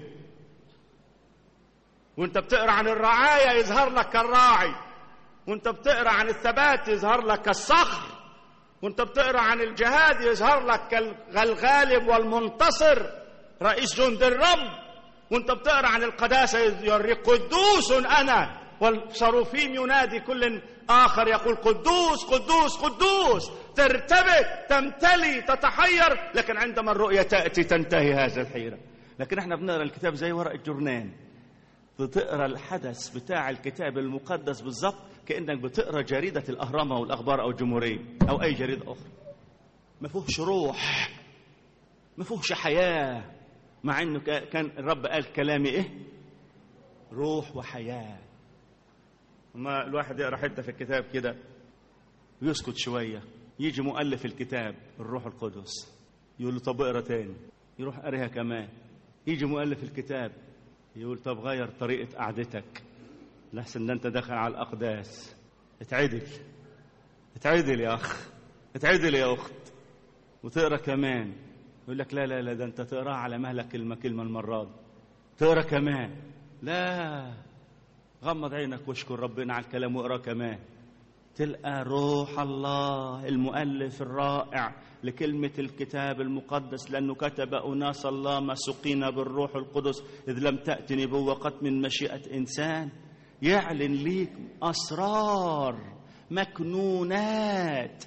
وانت بتقرا عن الرعايه يظهر لك كالراعي وانت بتقرا عن الثبات يظهر لك كالصخر وانت بتقرا عن الجهاد يظهر لك كالغالب والمنتصر رئيس جند الرب وانت بتقرا عن القداسه يوريك قدوس انا والصروفيم ينادي كل اخر يقول قدوس قدوس قدوس ترتبك تمتلي تتحير لكن عندما الرؤيه تاتي تنتهي هذه الحيره لكن احنا بنقرا الكتاب زي ورق الجرنان بتقرا الحدث بتاع الكتاب المقدس بالظبط كانك بتقرا جريده الاهرام او الاخبار او الجمهوريه او اي جريده اخرى ما فيهوش روح ما فيهوش حياه مع انه كان الرب قال كلامي ايه روح وحياه ما الواحد يقرا حته في الكتاب كده ويسكت شويه يجي مؤلف الكتاب الروح القدس يقول له طب اقرا تاني يروح قاريها كمان يجي مؤلف الكتاب يقول طب غير طريقه قعدتك لحسن ده انت داخل على الاقداس اتعدل اتعدل يا اخ اتعدل يا اخت وتقرا كمان يقول لك لا لا لا ده انت تقراها على مهلك كلمه كلمه المره دي تقرا كمان لا غمض عينك واشكر ربنا على الكلام واقرا كمان تلقى روح الله المؤلف الرائع لكلمة الكتاب المقدس لأنه كتب أناس الله مسقين بالروح القدس إذ لم تأتي نبوة قط من مشيئة إنسان يعلن ليك أسرار مكنونات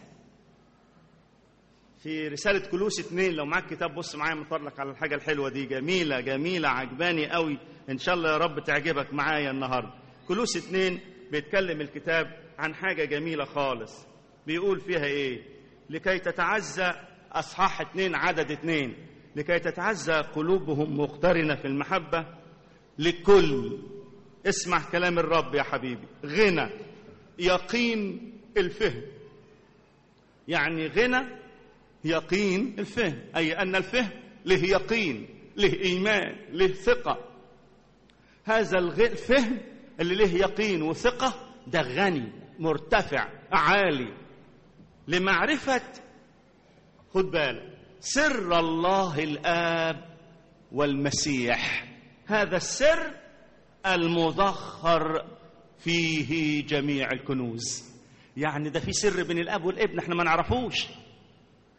في رسالة كلوس اتنين لو معاك كتاب بص معايا من فضلك على الحاجة الحلوة دي جميلة جميلة عجباني قوي إن شاء الله يا رب تعجبك معايا النهاردة كلوس اتنين بيتكلم الكتاب عن حاجة جميلة خالص بيقول فيها إيه لكي تتعزى أصحاح اتنين عدد اتنين لكي تتعزى قلوبهم مقترنة في المحبة لكل اسمع كلام الرب يا حبيبي غنى يقين الفهم يعني غنى يقين الفهم أي أن الفهم له يقين له إيمان له ثقة هذا الفهم اللي له يقين وثقة ده غني مرتفع عالي لمعرفة خد بالك سر الله الآب والمسيح هذا السر المضخر فيه جميع الكنوز يعني ده في سر بين الاب والابن احنا ما نعرفوش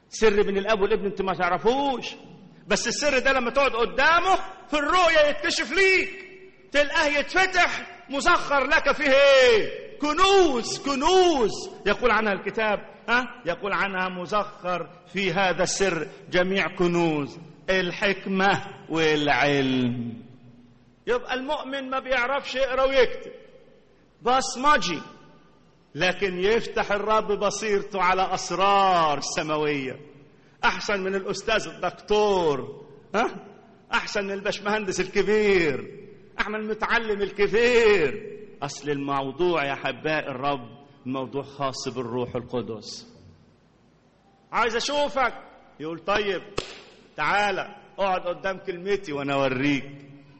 سر بين الاب والابن انت ما تعرفوش بس السر ده لما تقعد قدامه في الرؤية يتكشف ليك تلقاه يتفتح مسخر لك فيه ايه كنوز كنوز يقول عنها الكتاب ها يقول عنها مسخر في هذا السر جميع كنوز الحكمة والعلم يبقى المؤمن ما بيعرفش يقرا ويكتب بصمجي لكن يفتح الرب بصيرته على اسرار سماويه احسن من الاستاذ الدكتور ها احسن من البشمهندس الكبير احسن من المتعلم الكبير اصل الموضوع يا حباء الرب الموضوع خاص بالروح القدس عايز اشوفك يقول طيب تعالى اقعد قدام كلمتي وانا اوريك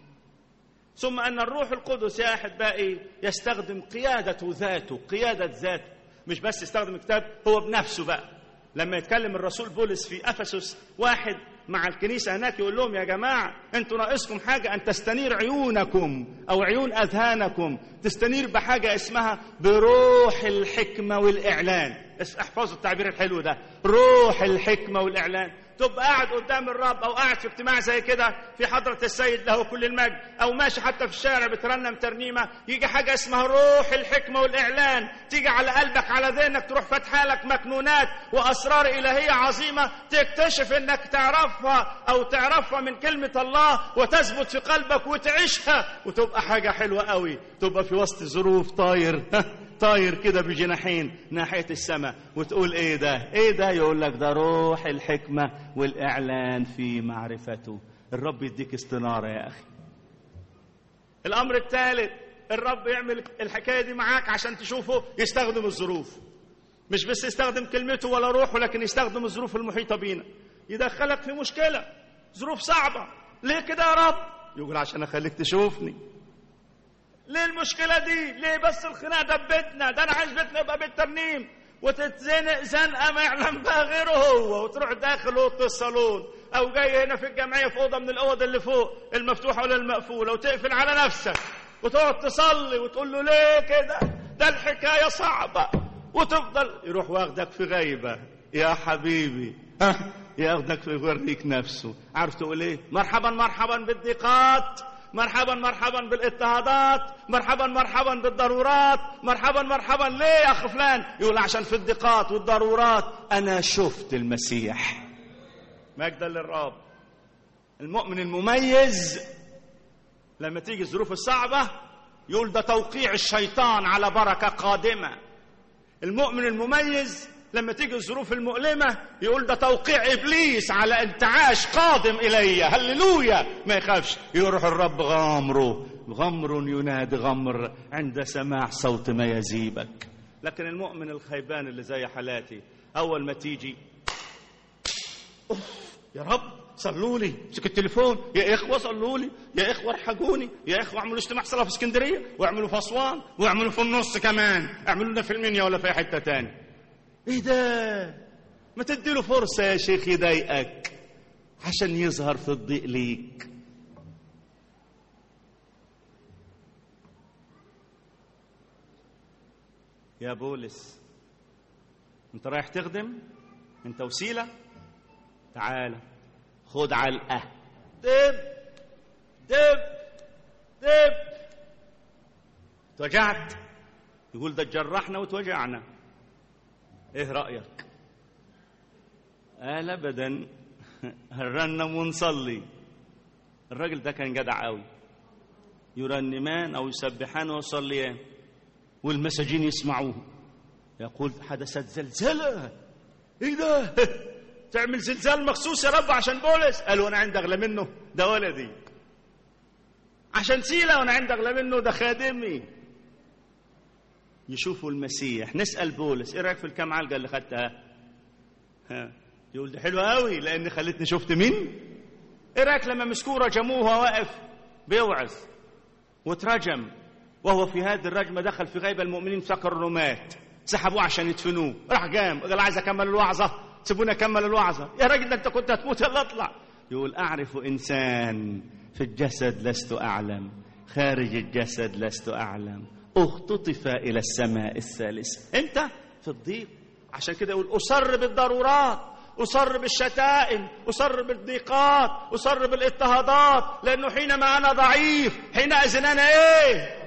ثم ان الروح القدس يا احبائي يستخدم قياده ذاته قياده ذاته مش بس يستخدم الكتاب هو بنفسه بقى لما يتكلم الرسول بولس في افسس واحد مع الكنيسه هناك يقول لهم يا جماعه انتوا ناقصكم حاجه ان تستنير عيونكم او عيون اذهانكم تستنير بحاجه اسمها بروح الحكمه والاعلان احفظوا التعبير الحلو ده روح الحكمه والاعلان تبقى قاعد قدام الرب او قاعد في اجتماع زي كده في حضره السيد له كل المجد او ماشي حتى في الشارع بترنم ترنيمه يجي حاجه اسمها روح الحكمه والاعلان تيجي على قلبك على ذهنك تروح فاتحه لك مكنونات واسرار الهيه عظيمه تكتشف انك تعرفها او تعرفها من كلمه الله وتثبت في قلبك وتعيشها وتبقى حاجه حلوه قوي تبقى في وسط ظروف طاير طاير كده بجناحين ناحية السماء وتقول ايه ده ايه ده يقول لك ده روح الحكمة والإعلان في معرفته الرب يديك استنارة يا أخي الأمر الثالث الرب يعمل الحكاية دي معاك عشان تشوفه يستخدم الظروف مش بس يستخدم كلمته ولا روحه لكن يستخدم الظروف المحيطة بينا يدخلك في مشكلة ظروف صعبة ليه كده يا رب يقول عشان أخليك تشوفني ليه المشكلة دي؟ ليه بس الخناق ده ببيتنا؟ ده أنا عايز بيتنا يبقى بيت ترنيم وتتزنق زنقة ما يعلم بها غيره هو وتروح داخل أوضة الصالون أو جاي هنا في الجمعية في أوضة من الأوض اللي فوق المفتوحة ولا المقفولة وتقفل على نفسك وتقعد تصلي وتقول له ليه كده؟ ده الحكاية صعبة وتفضل يروح واخدك في غيبة يا حبيبي ها ياخدك يوريك نفسه عارف تقول ايه؟ مرحبا مرحبا بالضيقات مرحبا مرحبا بالاضطهادات مرحبا مرحبا بالضرورات مرحبا مرحبا ليه يا اخ فلان يقول عشان في الضيقات والضرورات انا شفت المسيح مجدا للرب المؤمن المميز لما تيجي الظروف الصعبه يقول ده توقيع الشيطان على بركه قادمه المؤمن المميز لما تيجي الظروف المؤلمة يقول ده توقيع إبليس على انتعاش قادم إلي هللويا ما يخافش يروح الرب غامره غمر ينادي غمر عند سماع صوت ما يزيبك لكن المؤمن الخيبان اللي زي حالاتي أول ما تيجي أوف يا رب صلوا لي امسك التليفون يا اخوه صلوا لي يا اخوه ارحقوني يا اخوه اعملوا اجتماع صلاه في اسكندريه واعملوا في اسوان واعملوا في النص كمان اعملوا لنا في المنيا ولا في حته تاني ايه ده ما تديله فرصة يا شيخ يضايقك عشان يظهر في الضيق ليك يا بولس انت رايح تخدم انت وسيلة تعال خد علقة دب دب دب توجعت يقول ده تجرحنا وتوجعنا ايه رايك قال ابدا هنرنم ونصلي الراجل ده كان جدع قوي يرنمان او يسبحان ويصليان والمساجين يسمعوه يقول حدثت زلزله ايه ده تعمل زلزال مخصوص يا رب عشان بولس قالوا انا عندي اغلى منه ده ولدي عشان سيله وانا عندي اغلى منه ده خادمي يشوفوا المسيح نسأل بولس ايه رايك في الكام علقة اللي خدتها ها يقول ده حلو قوي لان خلتني شفت مين ايه رايك لما مسكوه رجموه واقف بيوعظ وترجم وهو في هذه الرجمة دخل في غيبة المؤمنين فكر انه مات سحبوه عشان يدفنوه راح جام قال عايز اكمل الوعظة سيبوني اكمل الوعظة يا راجل ده انت كنت هتموت يلا اطلع يقول اعرف انسان في الجسد لست اعلم خارج الجسد لست اعلم اختطف الى السماء الثالثه انت في الضيق عشان كده يقول اصر بالضرورات أصر بالشتائم أصر بالضيقات أصر بالاضطهادات لأنه حينما أنا ضعيف حينئذ أنا إيه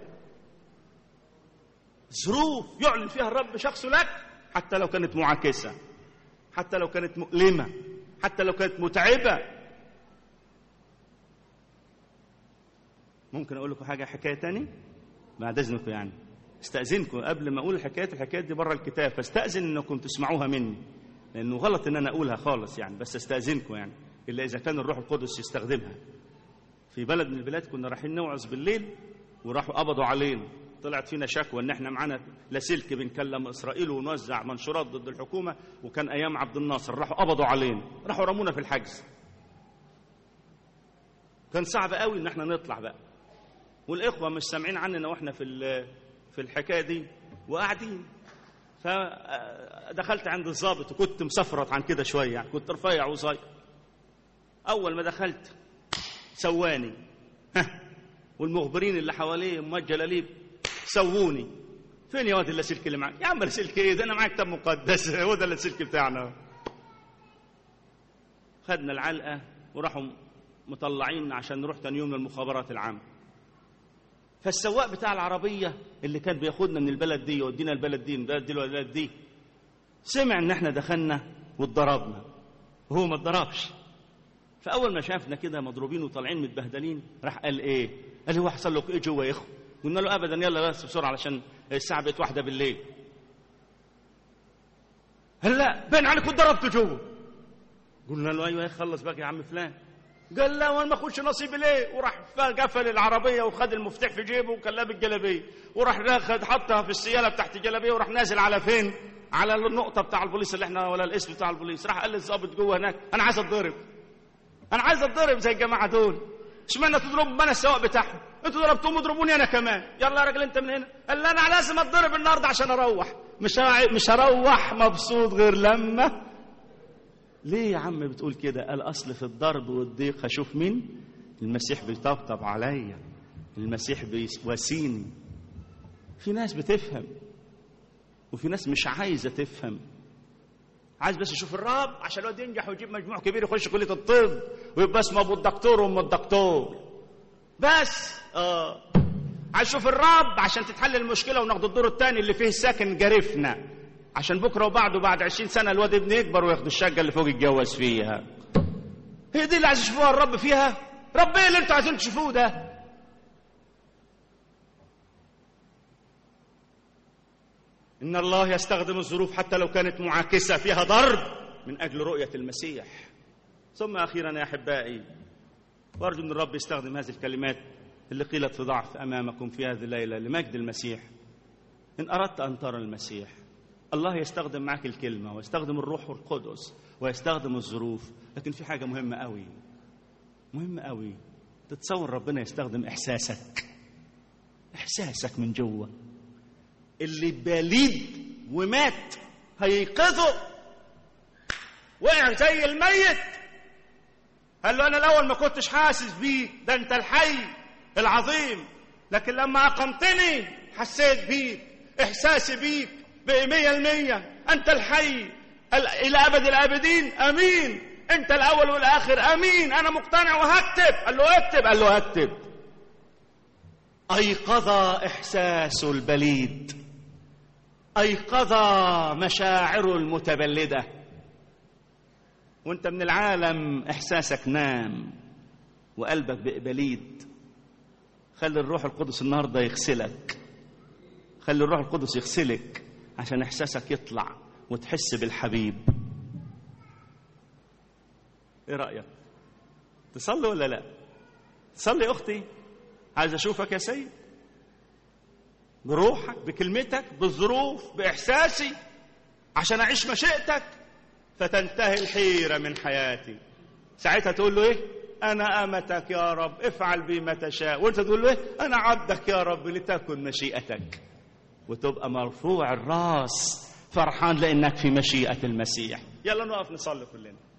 ظروف يعلن فيها الرب شخصه لك حتى لو كانت معاكسة حتى لو كانت مؤلمة حتى لو كانت متعبة ممكن أقول لكم حاجة حكاية تاني بعد إذنكم يعني استأذنكم قبل ما أقول الحكايات الحكايات دي بره الكتاب فاستأذن إنكم تسمعوها مني لأنه غلط إن أنا أقولها خالص يعني بس استأذنكم يعني إلا إذا كان الروح القدس يستخدمها في بلد من البلاد كنا رايحين نوعظ بالليل وراحوا قبضوا علينا طلعت فينا شكوى ان احنا معانا لاسلكي بنكلم اسرائيل ونوزع منشورات ضد الحكومه وكان ايام عبد الناصر راحوا قبضوا علينا راحوا رمونا في الحجز كان صعب قوي ان احنا نطلع بقى والاخوه مش سامعين عننا واحنا في في الحكايه دي وقاعدين فدخلت عند الضابط وكنت مسفرط عن كده شويه يعني كنت رفيع وصغير اول ما دخلت سواني ها والمخبرين اللي حواليه ام جلاليب سووني فين يا واد اللاسلكي اللي معاك يا عم اللاسلكي ايه ده انا معاك كتاب مقدس هو ده اللاسلكي بتاعنا خدنا العلقه وراحوا مطلعين عشان نروح تاني يوم للمخابرات العامه فالسواق بتاع العربيه اللي كان بياخدنا من البلد دي يودينا البلد دي من البلد دي للبلد دي سمع ان احنا دخلنا واتضربنا وهو ما اتضربش فاول ما شافنا كده مضروبين وطالعين متبهدلين راح قال ايه قال هو حصل لك ايه جوه يا اخو قلنا له ابدا يلا بس بسرعه علشان الساعه بقت واحده بالليل قال لا باين عليك اتضربت جوه قلنا له ايوه خلص بقى يا عم فلان قال لا وانا ما اخش نصيبي ليه وراح قفل العربيه وخد المفتاح في جيبه وكان لابس جلابيه وراح راخد حطها في السياله بتاعت الجلابيه وراح نازل على فين على النقطه بتاع البوليس اللي احنا ولا الاسم بتاع البوليس راح قال للظابط جوه هناك انا عايز اتضرب انا عايز اتضرب زي الجماعه دول اشمعنى تضربوا انا السواق بتاعهم انتوا ضربتوهم اضربوني انا كمان يلا يا راجل انت من هنا قال لي انا لازم اتضرب النهارده عشان اروح مش مش هروح مبسوط غير لما ليه يا عم بتقول كده قال اصل في الضرب والضيق هشوف مين المسيح بيطبطب عليا المسيح بيواسيني في ناس بتفهم وفي ناس مش عايزه تفهم عايز بس يشوف الرب عشان الواد ينجح ويجيب مجموع كبير يخش كليه الطب ويبقى اسمه ابو الدكتور وام الدكتور بس اه عايز يشوف الرب عشان تتحل المشكله وناخد الدور الثاني اللي فيه ساكن جارفنا عشان بكره وبعده بعد عشرين سنه الواد ابني يكبر وياخد الشقه اللي فوق يتجوز فيها هي دي اللي عايز يشوفوها الرب فيها رب ايه اللي انتوا عايزين تشوفوه ده ان الله يستخدم الظروف حتى لو كانت معاكسه فيها ضرب من اجل رؤيه المسيح ثم اخيرا يا احبائي وارجو ان الرب يستخدم هذه الكلمات اللي قيلت في ضعف امامكم في هذه الليله لمجد المسيح ان اردت ان ترى المسيح الله يستخدم معك الكلمه ويستخدم الروح القدس ويستخدم الظروف لكن في حاجه مهمه قوي مهمه قوي تتصور ربنا يستخدم احساسك احساسك من جوه اللي بليد ومات هينقذه وقع زي الميت قال له انا الاول ما كنتش حاسس بيك ده انت الحي العظيم لكن لما اقمتني حسيت بيك احساسي بيك بمية المية انت الحي الى ابد الابدين امين انت الاول والاخر امين انا مقتنع وهكتب قال له اكتب قال له اكتب ايقظ احساس البليد ايقظ مشاعره المتبلده وانت من العالم احساسك نام وقلبك بليد خلي الروح القدس النهارده يغسلك خلي الروح القدس يغسلك عشان احساسك يطلع وتحس بالحبيب ايه رايك تصلي ولا لا تصلي اختي عايز اشوفك يا سيد بروحك بكلمتك بالظروف باحساسي عشان اعيش مشيئتك فتنتهي الحيره من حياتي ساعتها تقول له ايه انا امتك يا رب افعل بي ما تشاء وانت تقول له ايه انا عبدك يا رب لتكن مشيئتك وتبقى مرفوع الراس فرحان لانك في مشيئه المسيح يلا نقف نصلي كلنا